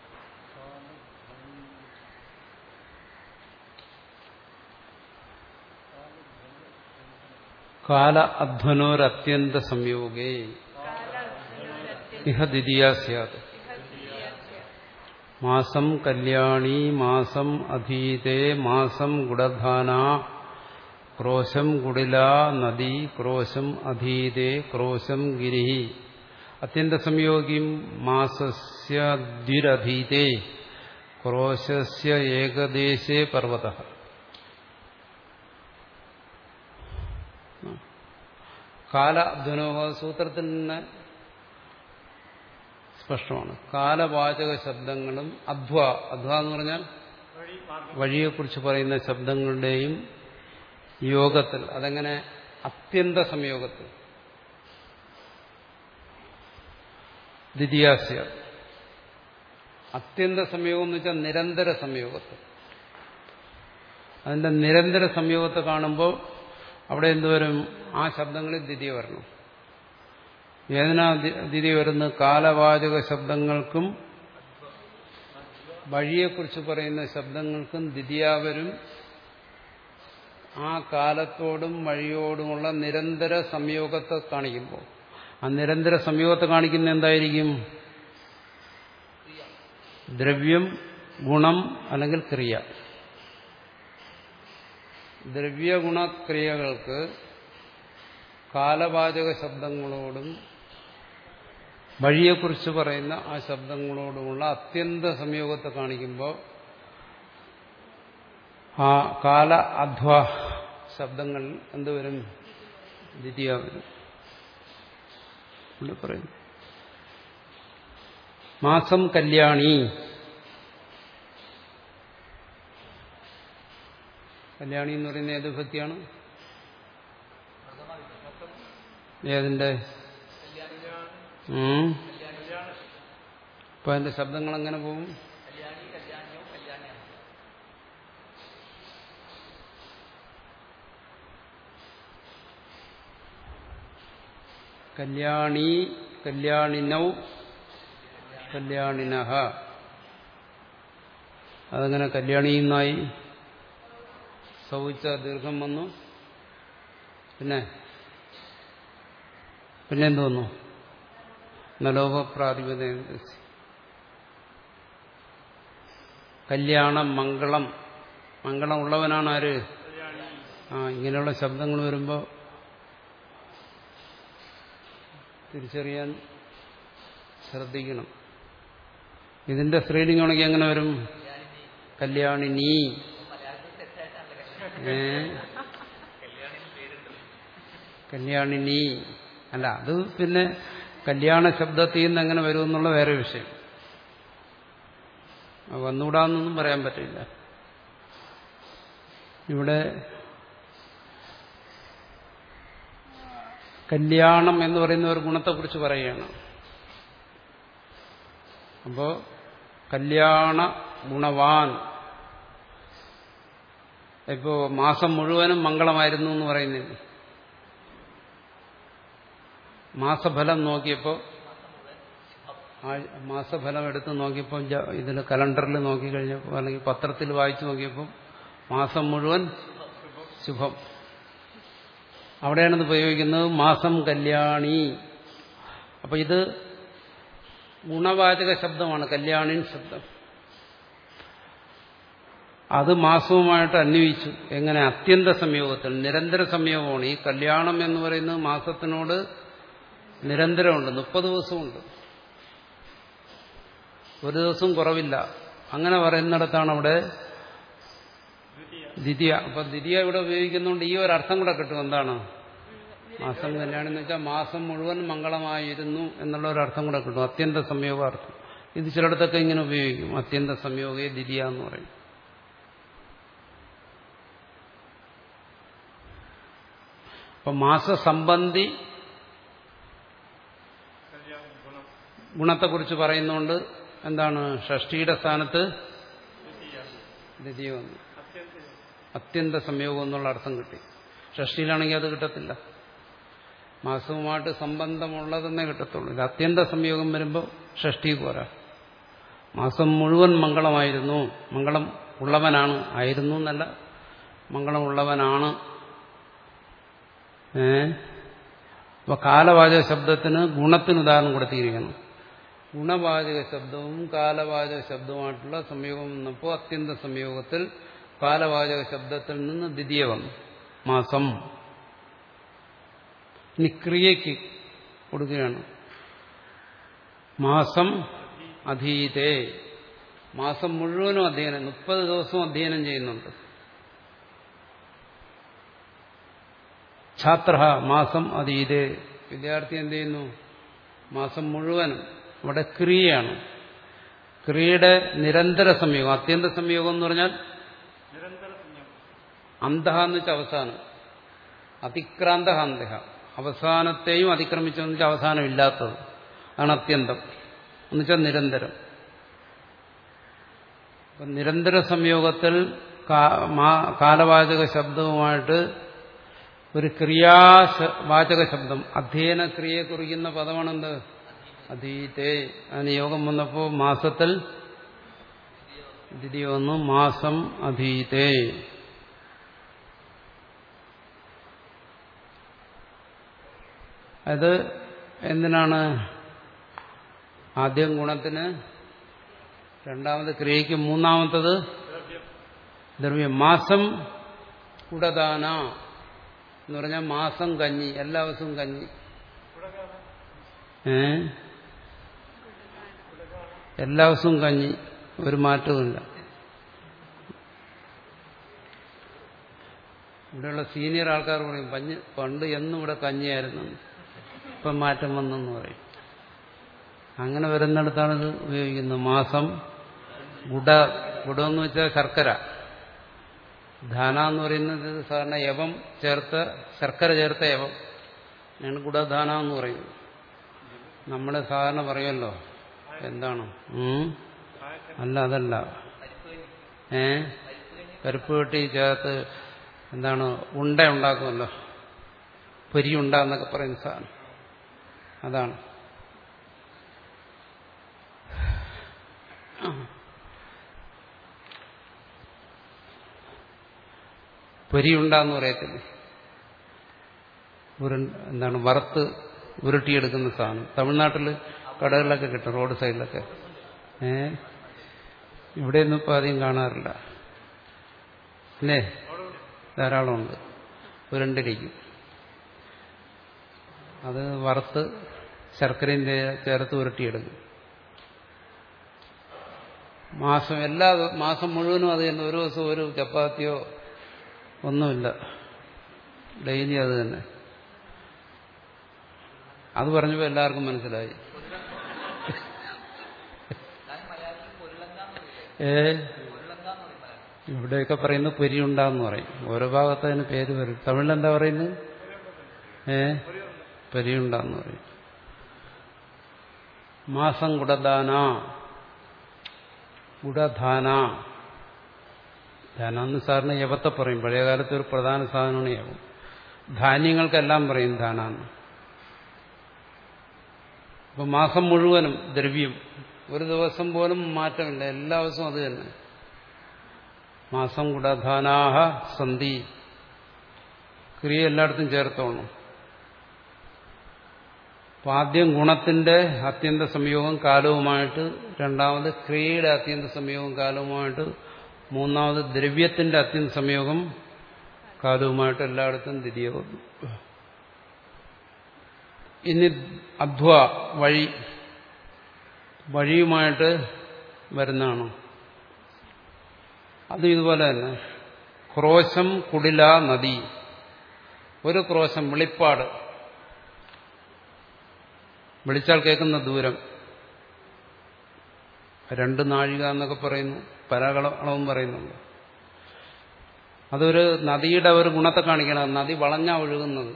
[SPEAKER 1] കാല അധ്വനോരത്യന്ത സംയോഗേ ഇഹ ദ്വിതീയ സ്യാത് മാസം കല്യാണി മാസം അധീതേ മാസം ഗുഡധാന ക്രോശം കുടില നദി ക്രോശം അധീതേ ക്രോശം ഗിരി അത്യന്ത സംയോഗിം മാസസ്യ ദ്വിരധീതേ ക്രോശസ്യ ഏകദേശേ പർവ്വത കാല അധ്വനോഹ സൂത്രത്തിൽ നിന്ന് സ്പഷ്ടമാണ് കാലവാചക ശബ്ദങ്ങളും അധ്വ അധ്വ എന്ന് പറഞ്ഞാൽ വഴിയെക്കുറിച്ച് പറയുന്ന ശബ്ദങ്ങളുടെയും യോഗത്തിൽ അതെങ്ങനെ അത്യന്ത സംയോഗത്തിൽ ദ്വിതീയാസ്യ അത്യന്ത സംയോഗം എന്ന് വെച്ചാൽ നിരന്തര സംയോഗത്തിൽ അതിന്റെ നിരന്തര സംയോഗത്തെ കാണുമ്പോൾ അവിടെ എന്തുവരും ആ ശബ്ദങ്ങളിൽ ദ്വിതീയ വരണം ഏതിനാ ദ്വിതീയ വരുന്നത് കാലവാചക ശബ്ദങ്ങൾക്കും വഴിയെക്കുറിച്ച് പറയുന്ന ശബ്ദങ്ങൾക്കും ദ്വിതീയ വരും ആ കാലത്തോടും വഴിയോടുമുള്ള നിരന്തര സംയോഗത്തെ കാണിക്കുമ്പോൾ ആ നിരന്തര സംയോഗത്തെ കാണിക്കുന്ന എന്തായിരിക്കും ദ്രവ്യം ഗുണം അല്ലെങ്കിൽ ക്രിയ ദ്രവ്യഗുണക്രിയകൾക്ക് കാലവാചക ശബ്ദങ്ങളോടും വഴിയെക്കുറിച്ച് പറയുന്ന ആ ശബ്ദങ്ങളോടുമുള്ള അത്യന്ത സംയോഗത്തെ കാണിക്കുമ്പോൾ ആ കാല അധ്വ ശബ്ദങ്ങൾ എന്തുവരും ദ്വിതീയ വരും ഇവിടെ പറയുന്നു മാസം കല്യാണി കല്യാണി എന്ന് പറയുന്ന ഏത് ഭക്തിയാണ് ഏതിന്റെ ഉം. അപ്പൊ അതിന്റെ ശബ്ദങ്ങൾ എങ്ങനെ പോകും
[SPEAKER 3] കല്യാണി കല്യാണിയോ കല്യാണിയാണ്
[SPEAKER 1] കല്യാണി കല്യാണിനൗ കല്യാണിനഹ അതങ്ങനെ കല്യാണിന്നായി സൗച്ച ദീർഘം വന്നു പിന്നെ പിന്നെ എന്ത് വന്നു നലോപപ്രാതിപത കല്യാണം മംഗളം മംഗളം ഉള്ളവനാണ് ആര് ആ ഇങ്ങനെയുള്ള ശബ്ദങ്ങൾ വരുമ്പോൾ തിരിച്ചറിയാൻ ശ്രദ്ധിക്കണം ഇതിന്റെ സ്ത്രീലിംഗമാണെങ്കിൽ എങ്ങനെ വരും കല്യാണിനി ഏ കല്യാണിനി അല്ല അത് പിന്നെ കല്യാണ ശബ്ദത്തിൽ നിന്ന് എങ്ങനെ വരും എന്നുള്ള വേറെ വിഷയം അത് വന്നുകൂടാന്നൊന്നും പറയാൻ പറ്റില്ല ഇവിടെ കല്യാണം എന്ന് പറയുന്ന ഒരു ഗുണത്തെക്കുറിച്ച് പറയുകയാണ് അപ്പോ കല്യാണ ഗുണവാൻ ഇപ്പോ മാസം മുഴുവനും മംഗളമായിരുന്നു എന്ന് പറയുന്നില്ല മാസഫലം നോക്കിയപ്പോൾ മാസഫലം എടുത്ത് നോക്കിയപ്പോൾ ഇതിൽ കലണ്ടറിൽ നോക്കിക്കഴിഞ്ഞപ്പോൾ അല്ലെങ്കിൽ പത്രത്തിൽ വായിച്ചു നോക്കിയപ്പോൾ മാസം മുഴുവൻ ശുഭം അവിടെയാണ് ഇത് ഉപയോഗിക്കുന്നത് മാസം കല്യാണി അപ്പൊ ഇത് ഗുണവാചക ശബ്ദമാണ് കല്യാണിൻ ശബ്ദം അത് മാസവുമായിട്ട് അന്വയിച്ചു എങ്ങനെ അത്യന്ത സംയോഗത്തിൽ നിരന്തര സംയോഗമാണ് ഈ കല്യാണം എന്ന് പറയുന്നത് മാസത്തിനോട് നിരന്തരമുണ്ട് മുപ്പത് ദിവസമുണ്ട് ഒരു ദിവസം കുറവില്ല അങ്ങനെ പറയുന്നിടത്താണ് അവിടെ ദ്വിതീയ അപ്പൊ ദ്വിതീയ ഇവിടെ ഉപയോഗിക്കുന്നതുകൊണ്ട് ഈ ഒരു അർത്ഥം കൂടെ കിട്ടും എന്താണ് മാസം കല്യാണം എന്ന് വെച്ചാൽ മാസം മുഴുവൻ മംഗളമായിരുന്നു എന്നുള്ള ഒരു അർത്ഥം കൂടെ കിട്ടും അത്യന്ത സംയോഗാർത്ഥം ഇത് ചിലയിടത്തൊക്കെ ഇങ്ങനെ ഉപയോഗിക്കും അത്യന്ത സംയോഗേ ദ്വിതീയ എന്ന് പറയും അപ്പൊ മാസസംബന്ധി ഗുണത്തെക്കുറിച്ച് പറയുന്നുകൊണ്ട് എന്താണ് ഷഷ്ടിയുടെ സ്ഥാനത്ത് ദ്വിതീയ വന്നു അത്യന്ത സംയോഗം എന്നുള്ള അർത്ഥം കിട്ടി ഷഷ്ടിയിലാണെങ്കിൽ അത് കിട്ടത്തില്ല മാസവുമായിട്ട് സംബന്ധമുള്ളതെന്നേ കിട്ടത്തുള്ളൂ ഇത് അത്യന്ത സംയോഗം വരുമ്പോൾ ഷഷ്ടി പോരാ മാസം മുഴുവൻ മംഗളമായിരുന്നു മംഗളം ഉള്ളവനാണ് ആയിരുന്നു എന്നല്ല മംഗളം ഉള്ളവനാണ് ഏ അപ്പൊ കാലവാചക ശബ്ദത്തിന് ഗുണത്തിന് ഉദാഹരണം കൊടുത്തിരിക്കണം ഗുണവാചക ശബ്ദവും കാലവാചക ശബ്ദവുമായിട്ടുള്ള സംയോഗം വന്നപ്പോൾ അത്യന്ത സംയോഗത്തിൽ കാലവാചക ശബ്ദത്തിൽ നിന്ന് ദ്വിതീയ വന്നു മാസം ഇനി ക്രിയയ്ക്ക് കൊടുക്കുകയാണ് മാസം അധീതേ മാസം മുഴുവനും അധ്യയനം മുപ്പത് ദിവസവും അധ്യയനം ചെയ്യുന്നുണ്ട് ഛാത്ര മാസം അതീതേ വിദ്യാർത്ഥി എന്ത് ചെയ്യുന്നു മാസം മുഴുവനും അവിടെ ക്രിയയാണ് ക്രിയയുടെ നിരന്തര സംയോഗം അത്യന്ത സംയോഗം എന്ന് പറഞ്ഞാൽ അന്തഹ എന്ന് വെച്ചാൽ അവസാനം അതിക്രാന്ത അന്തഹ അവസാനത്തെയും അതിക്രമിച്ചെന്ന് വെച്ചാൽ അവസാനം ഇല്ലാത്തത് അതാണ് അത്യന്തം എന്നുവെച്ചാൽ നിരന്തരം അപ്പം നിരന്തര സംയോഗത്തിൽ കാലവാചക ശബ്ദവുമായിട്ട് ഒരു ക്രിയാവാചക ശബ്ദം അധ്യയന ക്രിയയെ കുറിക്കുന്ന പദമാണെന്ത് അധീതേ അതിന് യോഗം വന്നപ്പോൾ മാസത്തിൽ ദ്വിതീയ വന്നു മാസം അധീതേ അത് എന്തിനാണ് ആദ്യം ഗുണത്തിന് രണ്ടാമത് ക്രിയയ്ക്ക് മൂന്നാമത്തത് ദ്രവ്യം മാസം കുടദാന എന്ന് പറഞ്ഞാൽ മാസം കഞ്ഞി എല്ലാ ദിവസവും കഞ്ഞി ഏ എല്ലാ ദിവസവും കഞ്ഞി ഒരു മാറ്റവുമില്ല ഇവിടെയുള്ള സീനിയർ ആൾക്കാർ പറയും പഞ്ഞ് പണ്ട് എന്നും ഇവിടെ കഞ്ഞിയായിരുന്നു ഇപ്പം മാറ്റം വന്നെന്ന് പറയും അങ്ങനെ വരുന്നിടത്താണ് ഇത് ഉപയോഗിക്കുന്നത് മാസം ഗുഡ ഗുഡമെന്ന് വെച്ചാൽ ശർക്കര ധാന എന്ന് പറയുന്നത് സാധാരണ യവം ചേർത്ത ശർക്കര ചേർത്ത യവം ആണ് ഗുഡധാന എന്ന് പറയുന്നത് നമ്മൾ സാധാരണ പറയുമല്ലോ എന്താണ് ഉം? അല്ല അതല്ല ഏ പരിപ്പ് കെട്ടി ചേർത്ത് എന്താണ് ഉണ്ട ഉണ്ടാക്കുമല്ലോ പൊരി ഉണ്ട എന്നൊക്കെ പറയുന്ന സാധനം അതാണ് പൊരിയുണ്ട എന്ന് പറയത്തില്ലേ ഉരുൺ എന്താണ് വറുത്ത് ഉരുട്ടിയെടുക്കുന്ന സാധനം തമിഴ്നാട്ടിൽ കടകളിലൊക്കെ കിട്ടും റോഡ് സൈഡിലൊക്കെ ഏ ഇവിടെയൊന്നും ഇപ്പം അധികം കാണാറില്ല അല്ലേ ധാരാളമുണ്ട് ഉരുണ്ടിരിക്കും അത് വറുത്ത് ശർക്കരയും ചേ- ചേർത്ത് ഉരുട്ടിയെടുക്കും മാസം എല്ലാ ദി- മാസം മുഴുവനും അത് തന്നെ ഒരു ദിവസം ഒരു ചപ്പാത്തിയോ ഒന്നുമില്ല ഡെയിലി അത് തന്നെ അത് പറഞ്ഞപ്പോൾ എല്ലാവർക്കും മനസ്സിലായി
[SPEAKER 3] ഞാൻ മലയാളത്തിൽ പൊരുളങ്കാന്ന് പറയില്ലേ
[SPEAKER 1] ഏ
[SPEAKER 3] പൊരുളങ്കാന്ന് പറയും മലയാളം
[SPEAKER 1] ഇവിടെയൊക്കെ പറയുന്നത് പൊരിയുണ്ടാന്ന് പറയും ഓരോ ഭാഗത്ത് അതിന് പേര് വരും തമിഴിലെന്താ പറയുന്നത് ഏ പൊരിയുണ്ടാന്ന് പറയും മാസം ഗുഡദാന ഗുഡധാന ധാന എന്ന് സാറിന് യവത്തെ പറയും പഴയ കാലത്ത് ഒരു പ്രധാന സാധനമാണ് യവം ധാന്യങ്ങൾക്കെല്ലാം പറയും ധാനാന്ന് അപ്പൊ മാസം മുഴുവനും ദ്രവ്യം ഒരു ദിവസം പോലും മാറ്റമില്ല എല്ലാ ദിവസവും അത് തന്നെ മാസം ഗുഡധാനാഹ സന്ധി ക്രിയ എല്ലായിടത്തും ചേർത്തോണം അപ്പൊ ആദ്യം ഗുണത്തിന്റെ അത്യന്ത സംയോഗം കാലവുമായിട്ട് രണ്ടാമത് ക്രിയയുടെ അത്യന്ത സംയോഗം കാലവുമായിട്ട് മൂന്നാമത് ദ്രവ്യത്തിന്റെ അത്യന്ത സംയോഗം കാലവുമായിട്ട് എല്ലായിടത്തും ദ്വിതീയവും ഇനി അധ്വ വഴി വഴിയുമായിട്ട് വരുന്നതാണ് അത് ഇതുപോലെ തന്നെ ക്രോശം കുടില നദി ഒരു ക്രോശം വെളിപ്പാട് വിളിച്ചാൽ കേൾക്കുന്ന ദൂരം രണ്ട് നാഴിക എന്നൊക്കെ പറയുന്നു പരകളവും പറയുന്നുണ്ട് അതൊരു നദിയുടെ ഒരു ഗുണത്തെ കാണിക്കണം നദി വളഞ്ഞാ ഒഴുകുന്നത്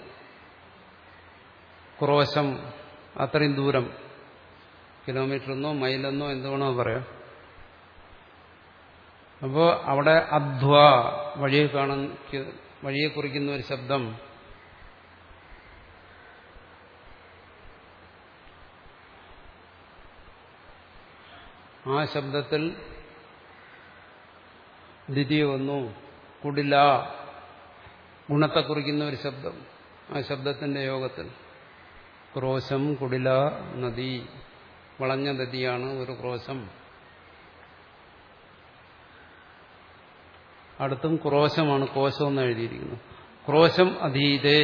[SPEAKER 1] ക്രോശം അത്രയും ദൂരം കിലോമീറ്റർ എന്നോ മൈലെന്നോ എന്ത് വേണോ പറയാം അപ്പോൾ അവിടെ അധ്വ വഴിയെ കാണുന്ന വഴിയെ കുറിക്കുന്ന ഒരു ശബ്ദം ആ ശബ്ദത്തിൽ ദ്വിതീയ വന്നു കുടില ഗുണത്തെ കുറിക്കുന്ന ഒരു ശബ്ദം ആ ശബ്ദത്തിന്റെ യോഗത്തിൽ ക്രോശം കുടില നദി വളഞ്ഞ നദിയാണ് ഒരു ക്രോശം അടുത്തും ക്രോശമാണ് കോശം എന്ന് എഴുതിയിരിക്കുന്നത് ക്രോശം അധീതേ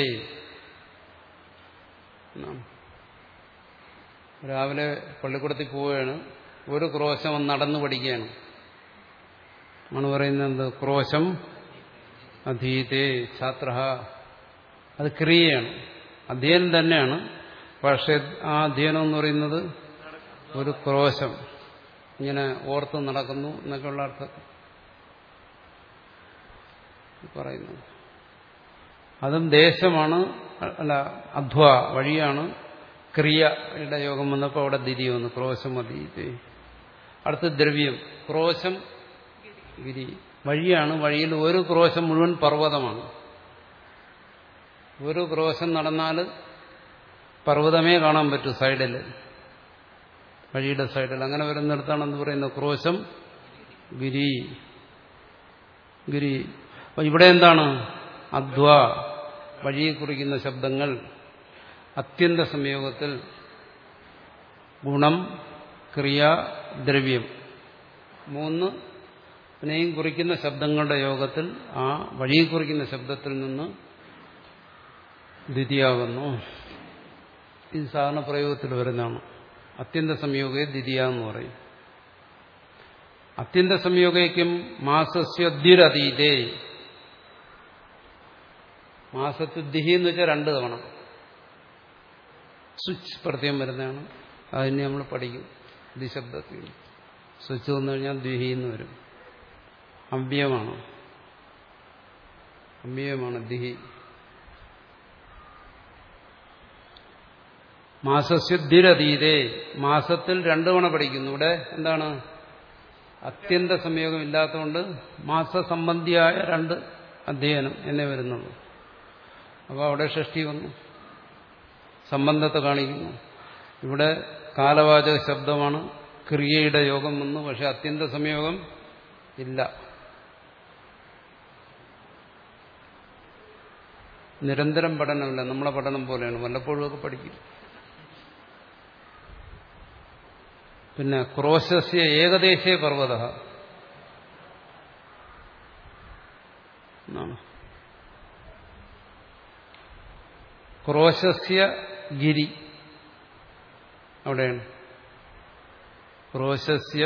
[SPEAKER 1] എന്നാണ്. രാവിലെ പള്ളിക്കൂടത്തിൽ പോവുകയാണ് ഒരു ക്രോശം ഒന്ന് നടന്നു പഠിക്കുകയാണ് ആണ് പറയുന്നത് എന്ത് ക്രോശം അധീതേ ഛാത്ര അത് ക്രിയയാണ് അധ്യയനം തന്നെയാണ് പക്ഷെ ആ അധ്യയനം എന്ന് പറയുന്നത് ഒരു ക്രോശം ഇങ്ങനെ ഓർത്ത് നടക്കുന്നു എന്നൊക്കെയുള്ള അർത്ഥത്തിൽ പറയുന്നു അതും ദേശമാണ് അല്ല അധ്വ വഴിയാണ് ക്രിയയുടെ യോഗം വന്നപ്പോൾ അവിടെ ദിരി വന്നു ക്രോശം അതീതേ അടുത്ത് ദ്രവ്യം ക്രോശം ഗിരി വഴിയാണ് വഴിയിൽ ഒരു ക്രോശം മുഴുവൻ പർവ്വതമാണ് ഒരു ക്രോശം നടന്നാൽ പർവ്വതമേ കാണാൻ പറ്റൂ സൈഡിൽ വഴിയുടെ സൈഡിൽ അങ്ങനെ വരുന്നിടത്താണ് എന്ത് പറയുന്നത് ക്രോശം ഗിരി ഗിരി അപ്പൊ ഇവിടെ എന്താണ് അധ്വ വഴിയെ കുറിക്കുന്ന ശബ്ദങ്ങൾ അത്യന്ത സംയോഗത്തിൽ ഗുണം ക്രിയ ദ്രവ്യം മൂന്ന് പിന്നെയും കുറിക്കുന്ന ശബ്ദങ്ങളുടെ യോഗത്തിൽ ആ വഴിയെ കുറിക്കുന്ന ശബ്ദത്തിൽ നിന്ന് ദ്വിതീയാകുന്നു ഇത് സാധാരണ പ്രയോഗത്തിൽ വരുന്നതാണ് അത്യന്ത സംയോഗയെ ദ്വിതീയ എന്ന് പറയും അത്യന്ത സംയോഗയ്ക്കും മാസസ്യദ്യുരതീതേ മാസത്തുദ്ദിഹി എന്ന് വെച്ചാൽ രണ്ട് തവണ സ്വിച്ച് പ്രത്യേകം വരുന്നതാണ് അതിനെ നമ്മൾ പഠിക്കും ദിശബ്ദത്തിൽ സ്വിച്ച് വന്നു കഴിഞ്ഞാൽ ദ്വിഹി എന്ന് വരും അവ്യയമാണ് അവ്യയമാണ് ദിഹി മാസശുദ്ധിരതീതേ മാസത്തിൽ രണ്ടു തവണ പഠിക്കുന്നു ഇവിടെ എന്താണ് അത്യന്ത സംയോഗം ഇല്ലാത്തതുകൊണ്ട് മാസസംബന്ധിയായ രണ്ട് അധ്യയനം എന്നേ വരുന്നുള്ളൂ അപ്പോൾ അവിടെ ഷഷ്ടി വന്നു സംബന്ധത്തെ കാണിക്കുന്നു ഇവിടെ കാലവാചക ശബ്ദമാണ് ക്രിയയുടെ യോഗം വന്നു പക്ഷെ അത്യന്ത സംയോഗം ഇല്ല നിരന്തരം പഠനമില്ല നമ്മളെ പഠനം പോലെയാണ് വല്ലപ്പോഴും ഒക്കെ പഠിക്കും പിന്നെ ക്രോശസ്യ ഏകദേശേ പർവ്വത എന്നാണ് ക്രോശസ്യ ഗിരി അവിടെയാണ് ക്രോശസ്യ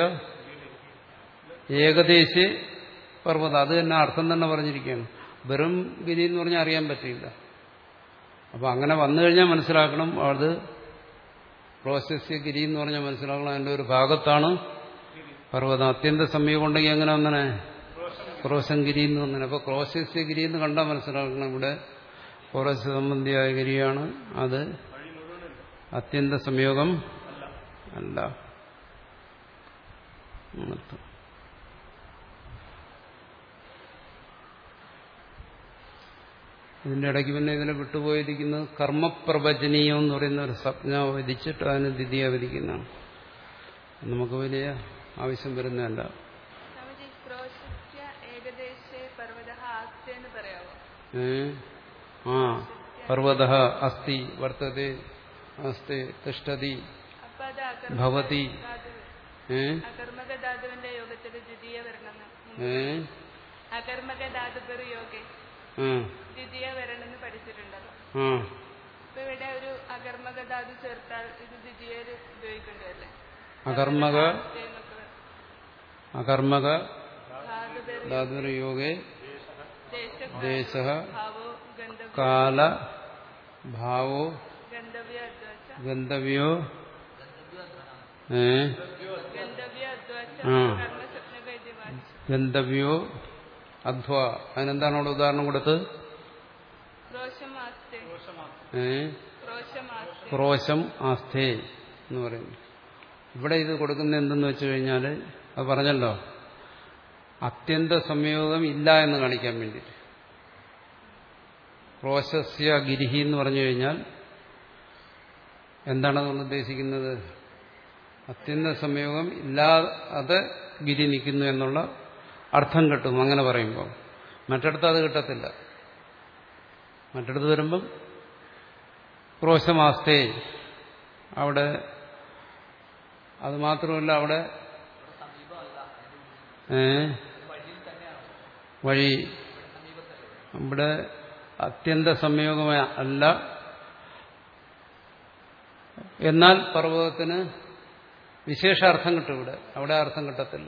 [SPEAKER 1] ഏകദേശേ പർവ്വത അത് തന്നെ അർത്ഥം തന്നെ പറഞ്ഞിരിക്കുകയാണ് വെറും ഗിരി എന്ന് പറഞ്ഞാൽ അറിയാൻ പറ്റില്ല അപ്പൊ അങ്ങനെ വന്നു കഴിഞ്ഞാൽ മനസ്സിലാക്കണം അത് ക്രോശസ്യ ഗിരി എന്ന് പറഞ്ഞാൽ മനസ്സിലാക്കണം അതിന്റെ ഒരു ഭാഗത്താണ് പർവ്വതം അത്യന്ത സമയം ഉണ്ടെങ്കിൽ എങ്ങനെ വന്നനെ ക്രോശം ഗിരി എന്ന് വന്നനെ അപ്പൊ ക്രോശസ്യ ഗിരി എന്ന് കണ്ടാൽ മനസ്സിലാക്കണം ഇവിടെ ക്രോശ സംബന്ധിയായ ഗിരിയാണ് അത് അത്യന്ത സംയോഗം അല്ല എന്നർത്ഥം. ഇതിന്റെ ഇടയ്ക്ക് പിന്നെ ഇതിനെ വിട്ടുപോയിരിക്കുന്നത് കർമ്മപ്രവചനീയം എന്ന് പറയുന്ന ഒരു സംജ്ഞ വിധിച്ചിട്ട് അതിന് ദ്വിതീയ വിധിക്കുന്നതാണ് നമുക്ക് വലിയ ആവശ്യം വരുന്നതല്ല
[SPEAKER 2] സ്വാമിജി ക്രോശസ്യ ഏകദേശേ പർവ്വത ആസ്തി എന്ന് പറയാവോ
[SPEAKER 1] ഏ? ആ പർവ്വത അസ്തി വർത്തതെ അസ്തി തിഷ്ടതി
[SPEAKER 2] അപ്പൊ അത് അകർമ്മക
[SPEAKER 1] ഭവതി
[SPEAKER 2] ധാതു
[SPEAKER 1] ഏ
[SPEAKER 2] അകർമ്മക ധാതുവിന്റെ യോഗത്തിൽ ദ്വിതീയ വരണം
[SPEAKER 1] ഏ
[SPEAKER 2] അകർമ്മക ധാതുപർ യോഗെ
[SPEAKER 1] ആ
[SPEAKER 2] ദ്വിതീയ വരണം എന്ന് പഠിച്ചിട്ടുണ്ടല്ലോ
[SPEAKER 1] ആ
[SPEAKER 2] അപ്പൊ ഇവിടെ ഒരു അകർമ്മക ധാതു ചേർത്താൽ ഇത് ദ്വിതീയയിൽ ഉപയോഗിക്കേണ്ടതല്ലേ
[SPEAKER 1] അകർമ്മക
[SPEAKER 2] എന്നൊക്കെ പറയും.
[SPEAKER 1] അകർമ്മക
[SPEAKER 2] ധാതുപർ
[SPEAKER 1] ധാതുരയോഗേ
[SPEAKER 2] ദേശ
[SPEAKER 1] ദേശ
[SPEAKER 2] ഭാവോ ഗന്ധവ്യ
[SPEAKER 1] കാല ഭാവോ
[SPEAKER 2] ഗന്ധവ്യ അദ്വാച
[SPEAKER 1] ഗന്ധവ്യോ ഏ
[SPEAKER 2] ഗന്ധവ്യ അദ്വാച
[SPEAKER 1] ആ.
[SPEAKER 2] കർമ്മസ്വപ്നവേദ്യവാച
[SPEAKER 1] ഗന്ധവ്യോ അധ്വ അതിനെന്താണ് അവിടെ ഉദാഹരണം കൊടുത്ത്
[SPEAKER 2] ക്രോശമാസ്തേ
[SPEAKER 1] ഏ
[SPEAKER 2] ക്രോശമാസ്തേ
[SPEAKER 1] ക്രോശം ആസ്ഥേ എന്ന് പറയുന്നു ഇവിടെ ഇത് കൊടുക്കുന്ന എന്തെന്ന് വെച്ച് കഴിഞ്ഞാൽ അത് പറഞ്ഞല്ലോ അത്യന്ത സംയോഗം ഇല്ല എന്ന് കാണിക്കാൻ വേണ്ടിയിട്ട് ക്രോശസ്യ ഗിരിഹി എന്ന് പറഞ്ഞു കഴിഞ്ഞാൽ എന്താണ് അതുകൊണ്ട് ഉദ്ദേശിക്കുന്നത് അത്യന്ത സംയോഗം ഇല്ലാതെ ഗിരി നിൽക്കുന്നു എന്നുള്ള അർത്ഥം കിട്ടും അങ്ങനെ പറയുമ്പോൾ മറ്റിടത്ത് അത് കിട്ടത്തില്ല മറ്റിടത്ത് വരുമ്പം ക്രോശമാസ്തേ അവിടെ അത് മാത്രമല്ല അവിടെ ഏ വഴി ഇവിടെ അത്യന്ത സംയോഗം അല്ല എന്നാൽ പർവ്വതത്തിന് വിശേഷാർത്ഥം കിട്ടും ഇവിടെ അവിടെ അർത്ഥം കിട്ടത്തില്ല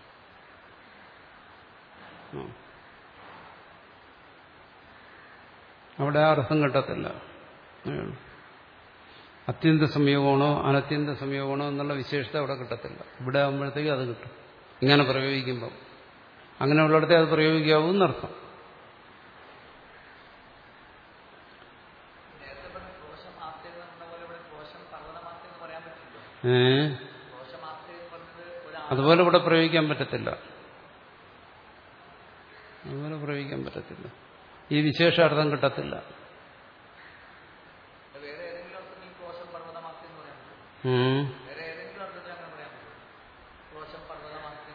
[SPEAKER 1] ആ. അവിടെ ആ അർത്ഥം കിട്ടത്തില്ല അങ്ങനെയാണ്. അത്യന്ത സംയോഗമാണോ അനത്യന്ത സംയോഗമാണോ എന്നുള്ള വിശേഷത അവിടെ കിട്ടത്തില്ല ഇവിടെ ആകുമ്പോഴത്തേക്ക് അത് കിട്ടും ഇങ്ങനെ പ്രയോഗിക്കുമ്പം അങ്ങനെയുള്ളിടത്തെ അത് പ്രയോഗിക്കാവൂ എന്നർത്ഥം
[SPEAKER 3] നേരത്തെ പറഞ്ഞ ക്രോശം ആസ്തി എന്ന് പറഞ്ഞ പോലെ ഇവിടെ ക്രോശം പർവ്വതമാസ്തി എന്ന് പറയാൻ പറ്റില്ലല്ലോ
[SPEAKER 1] ഏ
[SPEAKER 3] ക്രോശം ആസ്തി എന്ന് പറഞ്ഞത് ഒരു
[SPEAKER 1] അതുപോലെ ഇവിടെ പ്രയോഗിക്കാൻ പറ്റത്തില്ല അതുപോലെ പ്രയോഗിക്കാൻ പറ്റത്തില്ല ഈ വിശേഷാർത്ഥം കിട്ടത്തില്ല
[SPEAKER 3] വേറെ ഏതെങ്കിലും അർത്ഥത്തിൽ ക്രോശം പർവ്വതമാസ്തി എന്ന് പറയാൻ പറ്റും
[SPEAKER 1] ഉം.
[SPEAKER 3] വേറെ ഏതെങ്കിലും അർത്ഥത്തിൽ അങ്ങനെ പറയാൻ പറ്റും ക്രോശം പർവ്വതമാസ്തി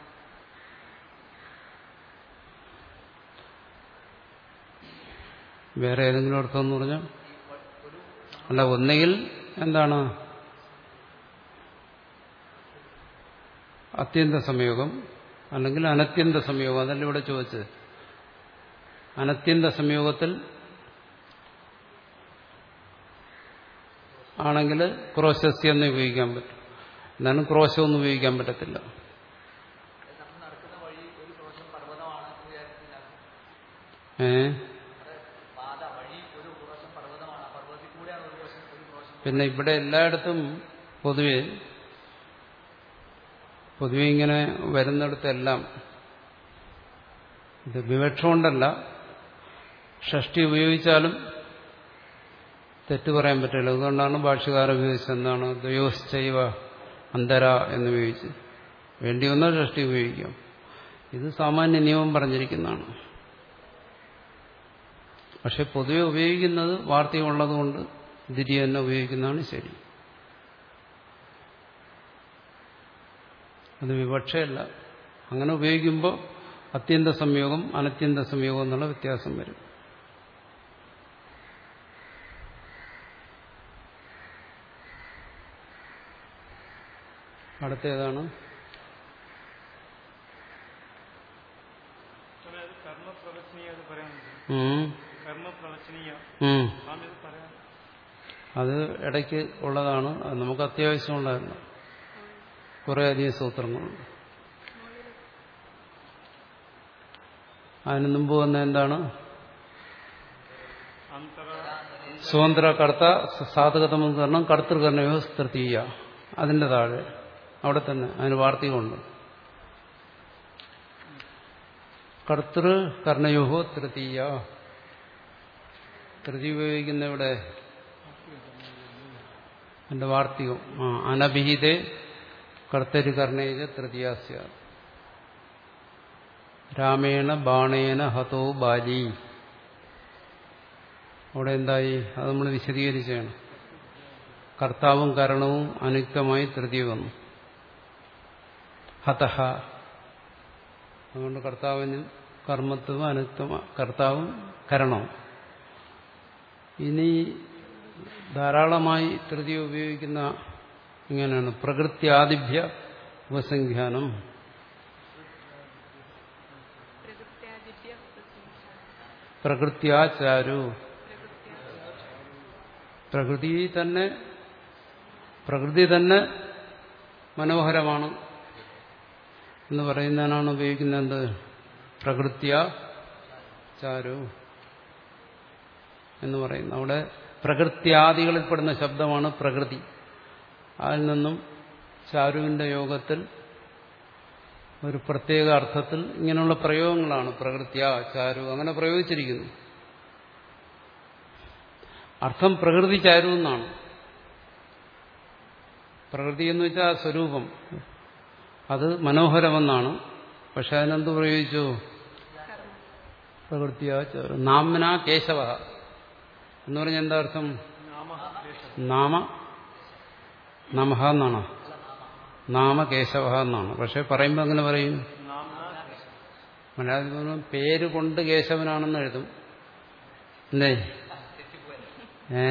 [SPEAKER 1] വേറെ ഏതെങ്കിലും അർത്ഥം എന്ന് പറഞ്ഞാൽ അല്ല ഒന്നുകിൽ എന്താണ് അത്യന്ത സംയോഗം അല്ലെങ്കിൽ അനത്യന്ത സംയോഗം അതല്ല ഇവിടെ ചോദിച്ചത് അനത്യന്ത സംയോഗത്തിൽ ആണെങ്കിൽ ക്രോശസ്യ എന്ന് ഉപയോഗിക്കാൻ പറ്റും എന്നാലും ക്രോശം ഒന്നും ഉപയോഗിക്കാൻ പറ്റത്തില്ല
[SPEAKER 3] നമ്മൾ നടക്കുന്ന വഴി ഒരു ക്രോശം പർവ്വതമാണ് എന്ന് വിചാരിച്ചില്ല
[SPEAKER 1] ഏ
[SPEAKER 3] പാത വഴി ഒരു ക്രോശം പർവ്വതമാണ് ആ പർവ്വതത്തിൽ കൂടെയാണ് ഒരു ക്രോശം ഒരു ക്രോശം
[SPEAKER 1] പിന്നെ ഇവിടെ എല്ലായിടത്തും പൊതുവെ പൊതുവെ ഇങ്ങനെ വരുന്നിടത്തെല്ലാം ഇത് വിവക്ഷ കൊണ്ടല്ല ഷഷ്ടി ഉപയോഗിച്ചാലും തെറ്റ് പറയാൻ പറ്റില്ല അതുകൊണ്ടാണ് ഭാഷകാരൻ ഉപയോഗിച്ചത് എന്താണ് ദ്വയോശ്ചൈവ അന്തര എന്ന് ഉപയോഗിച്ചത് വേണ്ടി വന്നാൽ ഷഷ്ടി ഉപയോഗിക്കാം ഇത് സാമാന്യ നിയമം പറഞ്ഞിരിക്കുന്നതാണ് പക്ഷെ പൊതുവെ ഉപയോഗിക്കുന്നത് വാർത്തയുള്ളതുകൊണ്ട് ദ്വിതീയ തന്നെ ഉപയോഗിക്കുന്നതാണ് ശരി അത് വിവക്ഷയല്ല അങ്ങനെ ഉപയോഗിക്കുമ്പോൾ അത്യന്ത സംയോഗം അനത്യന്ത സംയോഗം എന്നുള്ള വ്യത്യാസം വരും അടുത്തേതാണ്
[SPEAKER 4] അത് കർമ്മപ്രവചനീയ അത് പറയാനുണ്ട്
[SPEAKER 1] ഉം.
[SPEAKER 4] കർമ്മപ്രവചനീയ
[SPEAKER 1] ഉം.
[SPEAKER 4] സ്വാമി അത് പറയാൻ
[SPEAKER 1] അത് ഇടയ്ക്ക് ഉള്ളതാണ് അത് നമുക്ക് അത്യാവശ്യമുള്ളതല്ല കുറേ അധികം സൂത്രങ്ങളുണ്ട് അതിന് മുമ്പ് വന്ന എന്താണ്
[SPEAKER 4] അന്തര
[SPEAKER 1] സ്വതന്ത്ര കർത്ത സാധകതമം കരണം കർത്തൃകർണയോ തൃതീയ അതിന്റെ താഴെ അവിടെ തന്നെ അതിന് വാർത്തകമുണ്ട് കർത്തൃ കർണയോഹോ തൃതീയ തൃതീയ ഉപയോഗിക്കുന്ന ഇവിടെ എന്റെ വാർത്തികം ആ അനഭിഹിതേ കർത്തരി കർണേജ തൃതീയാസ്യ രാമേണ ബാണേന ഹതോ ബാലി അവിടെ എന്തായി അത് നമ്മൾ വിശദീകരിച്ചാണ് കർത്താവും കരണവും അനുക്തമായി തൃതീയ വന്നു ഹതഹ അതുകൊണ്ട് കർത്താവിന് കർമ്മത്വം അനുക്തമ കർത്താവും കരണവും ഇനി ധാരാളമായി തൃതീയ ഉപയോഗിക്കുന്ന ഇങ്ങനെയാണ് പ്രകൃത്യാദിഭ്യ ഉപസംഖ്യാനം
[SPEAKER 2] പ്രകൃത്യാദിത്യ
[SPEAKER 1] പ്രകൃത്യാചാരു പ്രകൃതി തന്നെ പ്രകൃതി തന്നെ മനോഹരമാണ് എന്ന് പറയുന്നതിനാണ് ഉപയോഗിക്കുന്നത് എന്ത് പ്രകൃത്യ ചാരു എന്ന് പറയുന്നത് അവിടെ പ്രകൃത്യാദികളിൽപ്പെടുന്ന ശബ്ദമാണ് പ്രകൃതി അതിൽ നിന്നും ചാരുവിന്റെ യോഗത്തിൽ ഒരു പ്രത്യേക അർത്ഥത്തിൽ ഇങ്ങനെയുള്ള പ്രയോഗങ്ങളാണ് പ്രകൃത്യ ചാരു അങ്ങനെ പ്രയോഗിച്ചിരിക്കുന്നു അർത്ഥം പ്രകൃതി ചാരു എന്നാണ് പ്രകൃതി എന്ന് വെച്ചാൽ ആ സ്വരൂപം അത് മനോഹരമെന്നാണ് പക്ഷെ അതിനെന്ത് പ്രയോഗിച്ചു പ്രകൃതിയ ചാരു നാമന കേശവ എന്ന് പറഞ്ഞാൽ എന്താ അർത്ഥം നാമ നമഹ എന്നാണ് നാമ കേശവ എന്നാണ് പക്ഷെ പറയുമ്പോൾ അങ്ങനെ പറയും മലയാളത്തിൽ പറഞ്ഞാൽ പേര് കൊണ്ട് കേശവനാണെന്ന് എഴുതും അല്ലേ ഏ